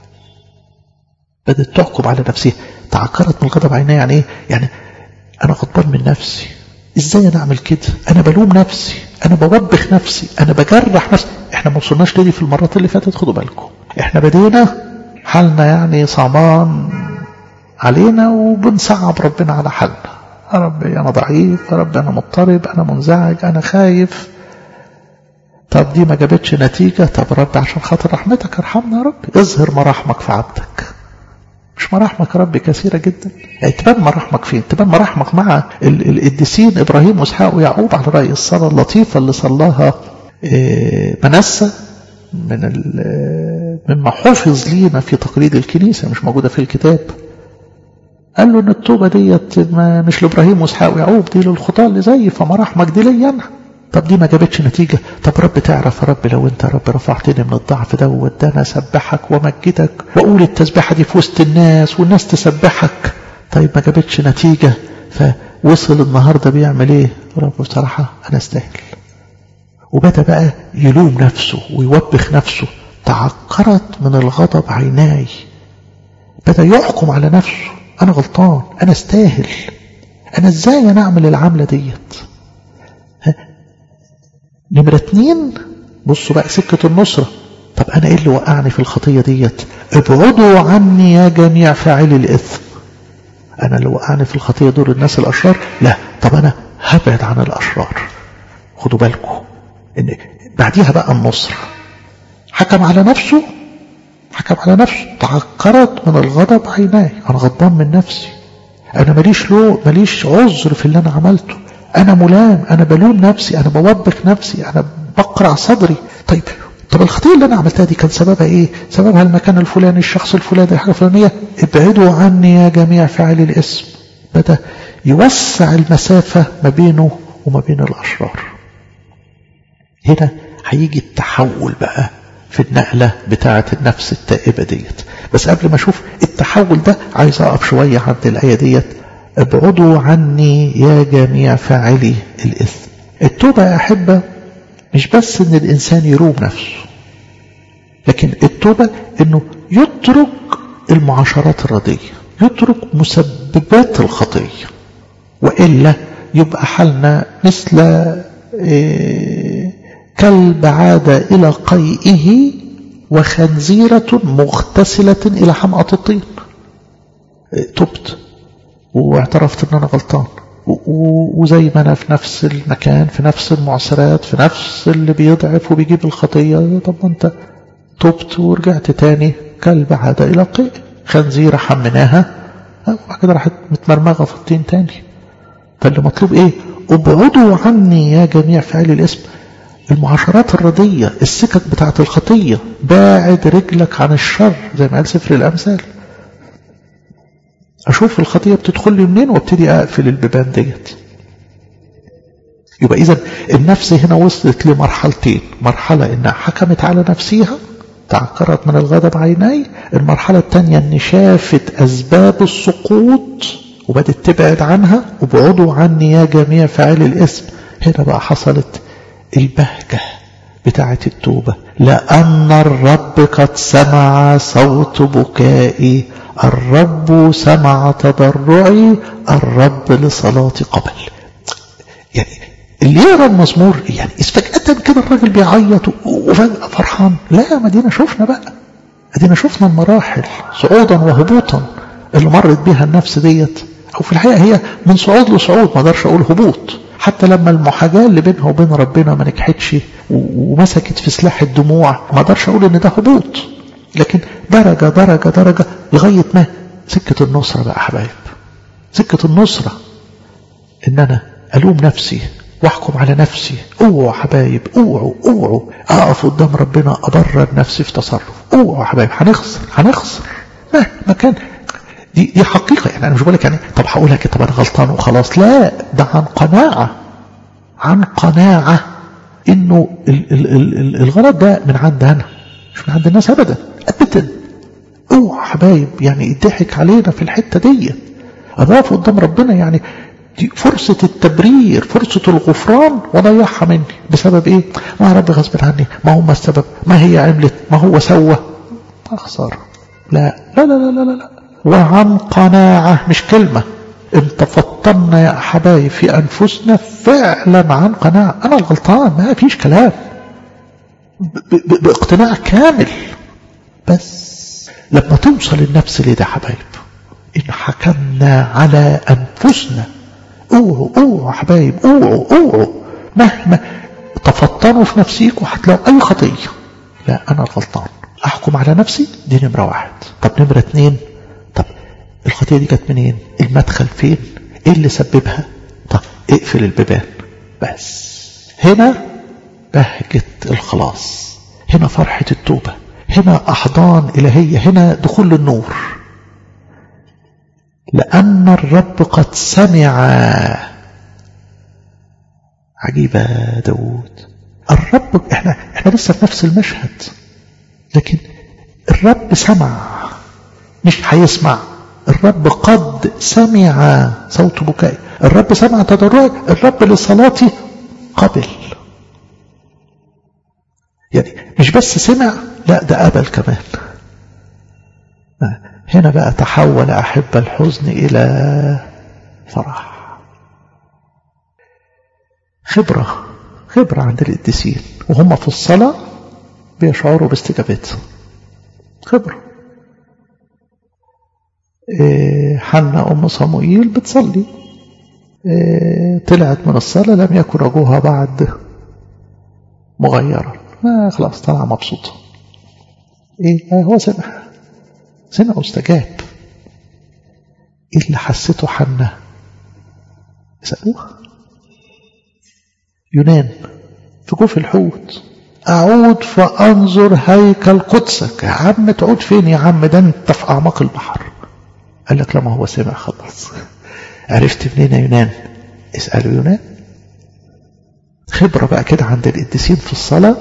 بدت تحكم على نفسها تعكرت من الغضب عيناي يعني ايه يعني انا غضبان من نفسي ازاي انا اعمل كده انا بلوم نفسي انا بوبخ نفسي انا بجرح نفسي احنا ما وصلناش لدي في المرات اللي فاتت خدوا بالكم احنا بدينا حالنا يعني صعبان علينا وبنصعب ربنا على حالنا يا رب انا ضعيف يا رب انا مضطرب انا منزعج انا خايف طب دي ما جابتش نتيجة طب رب عشان خاطر رحمتك ارحمنا يا رب اظهر مراحمك في عبدك مش مراحمك يا رب كثيرة جدا يعني تبان مراحمك فين تبان مراحمك مع القديسين إبراهيم وإسحاق ويعقوب على رأي الصلاة اللطيفة اللي صلاها منسى من مما حفظ لينا في تقليد الكنيسة مش موجودة في الكتاب قال له ان التوبة ديت ما مش لإبراهيم وإسحاق ويعقوب دي للخطاة اللي زيي فمراحمك دي ليا أنا طب دي ما جابتش نتيجة طب رب تعرف يا رب لو انت يا رب رفعتني من الضعف ده وادانا اسبحك وامجدك واقول التسبيحة دي في وسط الناس والناس تسبحك طيب ما جابتش نتيجة فوصل النهاردة بيعمل ايه رب بصراحة انا استاهل وبدأ بقى يلوم نفسه ويوبخ نفسه تعكرت من الغضب عيناي بدأ يحكم على نفسه انا غلطان انا استاهل انا ازاي انا اعمل العملة ديت نمرة اتنين بصوا بقى سكة النصرة طب أنا إيه اللي وقعني في الخطية ديت ابعدوا عني يا جميع فاعلي الإثم أنا اللي وقعني في الخطية دول الناس الأشرار لا طب أنا هبعد عن الأشرار خدوا بالكم إن بعديها بقى النصرة حكم على نفسه حكم على نفسه تعكرت من الغضب عيناي أنا غضبان من نفسي أنا ماليش لو ماليش عذر في اللي أنا عملته أنا ملام أنا بلوم نفسي أنا بوبخ نفسي أنا بقرع صدري طيب طب الخطيئة اللي أنا عملتها دي كان سببها إيه سببها المكان الفلاني الشخص الفلاني الحاجة الفلانية ابعدوا عني يا جميع فاعلي الاسم بدأ يوسع المسافة ما بينه وما بين الأشرار هنا هيجي التحول بقى في النقلة بتاعة النفس التائبة ديت بس قبل ما أشوف التحول ده عايز أقف شوية عند الآية ديت ابعدوا عني يا جميع فاعلي الإثم التوبة يا أحبة مش بس ان الإنسان يروم نفسه لكن التوبة انه يترك المعاشرات الردية يترك مسببات الخطية وإلا يبقى حالنا مثل كلب عاد إلى قيئه وخنزيرة مغتسلة إلى حمأة الطين تبت واعترفت ان انا غلطان وزي ما انا في نفس المكان في نفس المعسرات في نفس اللي بيضعف وبيجيب الخطية طب انت تبت ورجعت تاني كلب عاد الى قيء خنزيرة حمناها وبعد كده راحت متمرمغة في الطين تاني فاللي مطلوب ايه ابعدوا عني يا جميع فعل الاسم المعاشرات الردية السكك بتاعت الخطية باعد رجلك عن الشر زي ما قال سفر الأمثال أشوف الخطية بتدخل لي منين وابتدي أقفل البيبان ديت يبقى إذا النفس هنا وصلت لمرحلتين مرحلة إنها حكمت على نفسها تعكرت من الغضب عيناي المرحلة الثانية إن شافت أسباب السقوط وبدت تبعد عنها وبعدوا عني يا جميع فاعلي الاسم هنا بقى حصلت البهجة بتاعة التوبة لأن الرب قد سمع صوت بكائي الرب سمع تضرعي الرب لصلاتي قبل يعني اللي يقرا المزمور يعني فجأة كده الراجل بيعيط وفجأة فرحان لا ما دينا شفنا بقى ادينا شفنا المراحل صعودا وهبوطا اللي مرت بيها النفس ديت او في الحقيقة هي من صعود لصعود ما اقدرش اقول هبوط حتى لما المحاجاة اللي بينها وبين ربنا ما نجحتش ومسكت في سلاح الدموع ما اقدرش اقول ان ده هبوط لكن درجة درجة درجة لغاية ما سكة النصرة بقى حبايب سكة النصرة ان انا الوم نفسي واحكم على نفسي اوعوا حبايب اوعوا اوعوا اقف قدام ربنا ابرر نفسي في تصرف اوعوا حبايب هنخسر هنخسر مهما كان دي دي حقيقة يعني انا مش بقول لك يعني طب هقولها كده طب انا غلطان وخلاص لا ده عن قناعة عن قناعة انه ال ال ال الغلط ده من عند انا مش من عند الناس ابدا ابدا اوعى حبايب يعني يضحك علينا في الحته دي انا واقف قدام ربنا يعني دي فرصة التبرير فرصة الغفران وضيعها مني بسبب ايه ما يا رب غصب عني ما هم السبب ما هي عملت ما هو سوى اخسر لا لا لا لا لا, لا. وعن قناعة مش كلمة انت فطنا يا حبايب في انفسنا فعلا عن قناعة انا الغلطان ما فيش كلام باقتناع كامل بس لما توصل النفس ليه ده حبايب إن حكمنا على أنفسنا اوعوا اوعوا حبايب اوعوا اوعوا مهما تفطنوا في نفسيكم هتلاقوا أي خطية لا أنا الغلطان أحكم على نفسي دي نمرة واحد طب نمرة اتنين طب الخطية دي جت منين المدخل فين ايه اللي سببها طب اقفل البيبان بس هنا بهجة الخلاص هنا فرحة التوبة هنا أحضان إلهية هنا دخول للنور لأن الرب قد سمع عجيبة داود الرب احنا احنا لسه في نفس المشهد لكن الرب سمع مش هيسمع الرب قد سمع صوت بكائي الرب سمع تضرعي الرب لصلاتي قبل يعني مش بس سمع لا ده قبل كمان هنا بقى تحول أحب الحزن إلى فرح خبرة خبرة عند القديسين وهم في الصلاة بيشعروا باستجابتها خبرة إيه حنا أم صموئيل بتصلي إيه طلعت من الصلاة لم يكن وجهها بعد مغيرا ما خلاص طلع مبسوطة ايه هو سمع سمع واستجاب ايه اللي حسيته حنا اسألوها يونان في جوف الحوت أعود فأنظر هيكل قدسك يا عم تعود فين يا عم ده أنت في أعماق البحر قال لك لما هو سمع خلاص عرفت منين يا يونان اسألوا يونان خبرة بقى كده عند القديسين في الصلاة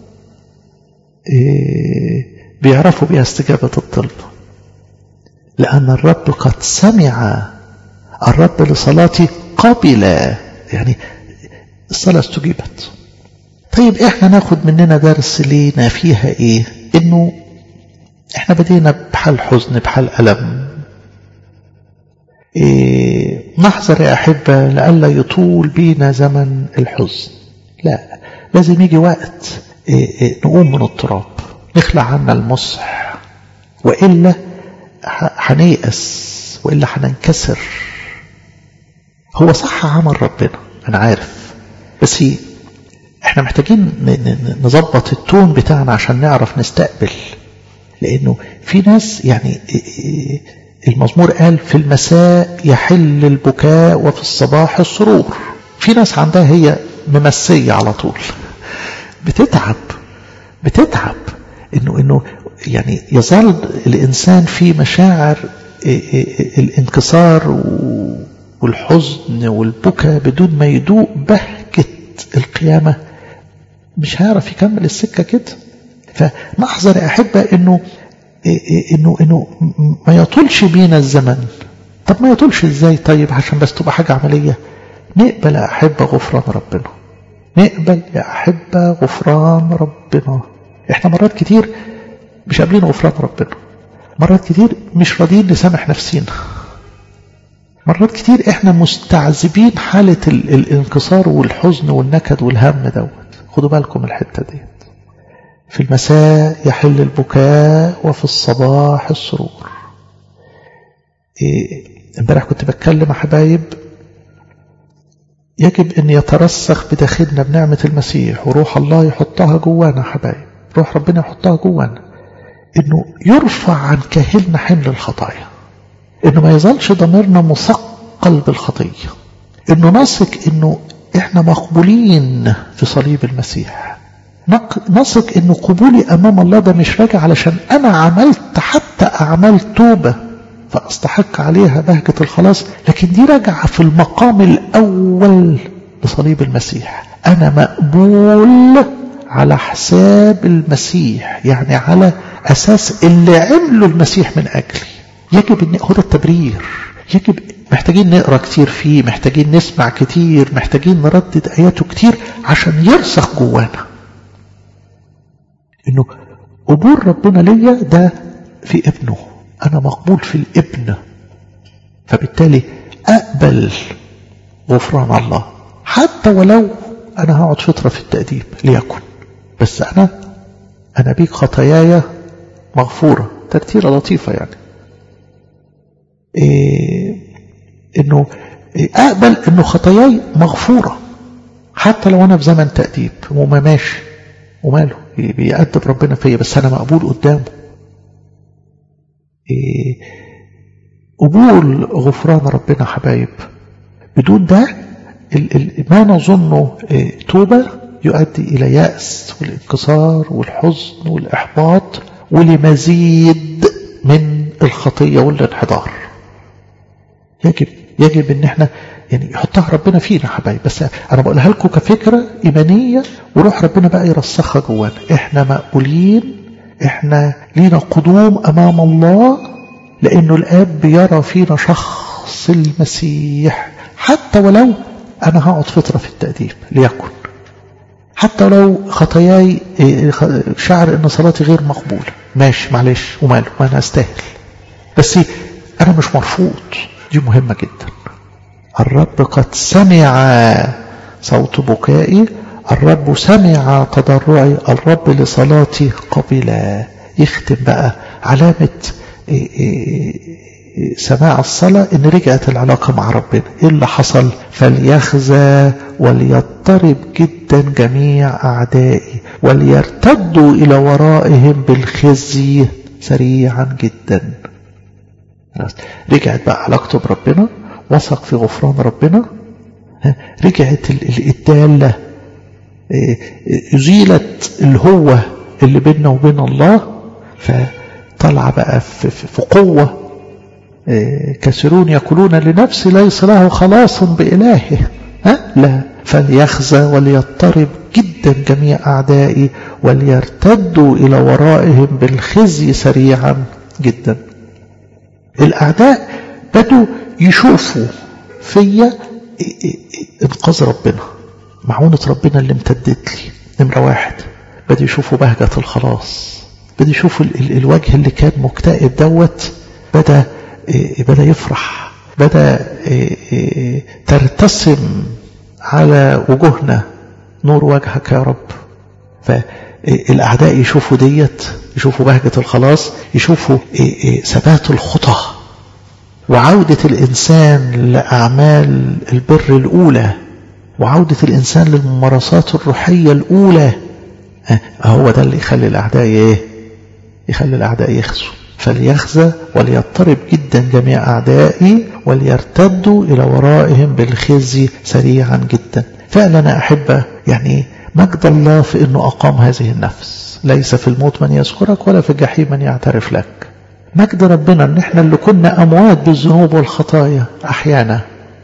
إيه بيعرفوا بيها استجابة الطلب لأن الرب قد سمع الرب لصلاتي قبل يعني الصلاة استجيبت طيب احنا ناخد مننا درس لينا فيها ايه انه احنا بدينا بحال حزن بحال ألم إيه نحذر يا أحبة لألا يطول بينا زمن الحزن لا لازم يجي وقت إيه إيه نقوم من التراب نخلع عنا المصح وإلا هنيأس وإلا هننكسر هو صح عمل ربنا أنا عارف بس هي احنا محتاجين نظبط التون بتاعنا عشان نعرف نستقبل لأنه في ناس يعني المزمور قال في المساء يحل البكاء وفي الصباح السرور في ناس عندها هي ممسية على طول بتتعب بتتعب انه انه يعني يظل الانسان في مشاعر الانكسار والحزن والبكاء بدون ما يدوق بهجة القيامة مش هيعرف يكمل السكة كده فنحذر يا أحبة إنه إنه إنه ما يطولش بينا الزمن طب ما يطولش إزاي طيب عشان بس تبقى حاجة عملية نقبل يا أحبة غفران ربنا نقبل يا أحبة غفران ربنا إحنا مرات كتير مش قابلين غفران ربنا مرات كتير مش راضيين نسامح نفسينا مرات كتير احنا مستعذبين حالة الانكسار والحزن والنكد والهم دوت خدوا بالكم الحتة دي في المساء يحل البكاء وفي الصباح السرور امبارح كنت بتكلم يا حبايب يجب ان يترسخ بداخلنا بنعمة المسيح وروح الله يحطها جوانا حبايب روح ربنا يحطها جوانا انه يرفع عن كاهلنا حمل الخطايا انه ما يظلش ضميرنا مثقل بالخطيه انه نثق انه احنا مقبولين في صليب المسيح نثق انه قبولي امام الله ده مش راجع علشان انا عملت حتى اعمال توبه فاستحق عليها بهجه الخلاص لكن دي راجعه في المقام الاول لصليب المسيح انا مقبول على حساب المسيح يعني على أساس اللي عمله المسيح من أجلي يجب أن هو ده التبرير يجب محتاجين نقرأ كتير فيه محتاجين نسمع كتير محتاجين نردد آياته كتير عشان يرسخ جوانا إنه قبول ربنا ليا ده في ابنه أنا مقبول في الابن فبالتالي أقبل غفران الله حتى ولو أنا هقعد فترة في التأديب ليكن بس أنا أنا بيك خطاياي مغفورة ترتيرة لطيفة يعني إيه إنه إيه أقبل إنه خطاياي مغفورة حتى لو أنا في زمن تأديب وما ماشي وماله بيأدب ربنا فيا بس أنا مقبول قدامه إيه قبول غفران ربنا حبايب بدون ده ما نظنه إيه توبة يؤدي إلى يأس والانكسار والحزن والإحباط ولمزيد من الخطية والانحدار يجب يجب ان احنا يعني يحطها ربنا فينا حبايب بس انا بقولها لكم كفكرة ايمانية وروح ربنا بقى يرسخها جوانا احنا مقبولين احنا لينا قدوم امام الله لانه الاب بيرى فينا شخص المسيح حتى ولو انا هقعد فترة في التأديب ليكن حتى لو خطاياي شعر ان صلاتي غير مقبولة ماشي معلش وماله ما انا استاهل بس انا مش مرفوض دي مهمة جدا الرب قد سمع صوت بكائي الرب سمع تضرعي الرب لصلاتي قبل يختم بقى علامة سماع الصلاة ان رجعت العلاقة مع ربنا ايه اللي حصل فليخزى وليضطرب جدا جميع اعدائي وليرتدوا الى ورائهم بالخزي سريعا جدا رجعت بقى علاقته بربنا وثق في غفران ربنا رجعت الدالة أزيلت الهوة اللي بيننا وبين الله فطلع بقى في قوة كثيرون يقولون لنفسي ليس له خلاص بإلهه ها؟ لا فليخزى وليضطرب جدا جميع أعدائي وليرتدوا إلى ورائهم بالخزي سريعا جدا الأعداء بدوا يشوفوا فيا انقاذ ربنا معونة ربنا اللي امتدت لي نمرة واحد بدوا يشوفوا بهجة الخلاص بدوا يشوفوا ال ال الوجه اللي كان مكتئب دوت بدأ بدأ يفرح بدأ ترتسم على وجوهنا نور وجهك يا رب فالأعداء يشوفوا ديت يشوفوا بهجة الخلاص يشوفوا ثبات الخطى وعودة الإنسان لأعمال البر الأولى وعودة الإنسان للممارسات الروحية الأولى هو ده اللي يخلي الأعداء إيه؟ يخلي الأعداء يخزوا فليخزى وليضطرب جدا جميع أعدائي وليرتدوا إلى ورائهم بالخزي سريعا جدا فعلا أحب يعني مجد الله في أنه أقام هذه النفس ليس في الموت من يذكرك ولا في الجحيم من يعترف لك مجد ربنا ان احنا اللي كنا اموات بالذنوب والخطايا احيانا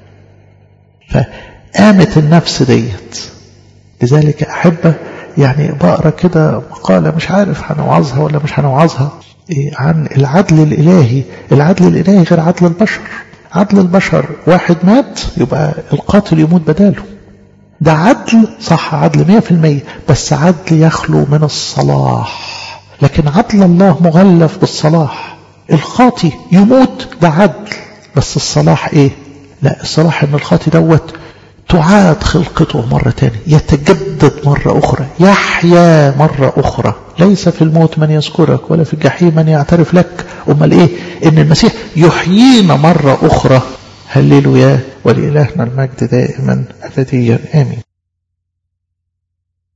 فقامت النفس ديت لذلك احب يعني بقرا كده مقاله مش عارف هنوعظها ولا مش هنوعظها إيه عن العدل الالهي العدل الالهي غير عدل البشر عدل البشر واحد مات يبقى القاتل يموت بداله ده عدل صح عدل مية في المية بس عدل يخلو من الصلاح لكن عدل الله مغلف بالصلاح الخاطي يموت ده عدل بس الصلاح ايه لا الصلاح ان الخاطي دوت تعاد خلقته مرة تانية يتجدد مرة أخرى يحيا مرة أخرى ليس في الموت من يذكرك ولا في الجحيم من يعترف لك أمال إيه إن المسيح يحيينا مرة أخرى هللوا يا ولإلهنا المجد دائما أبديا آمين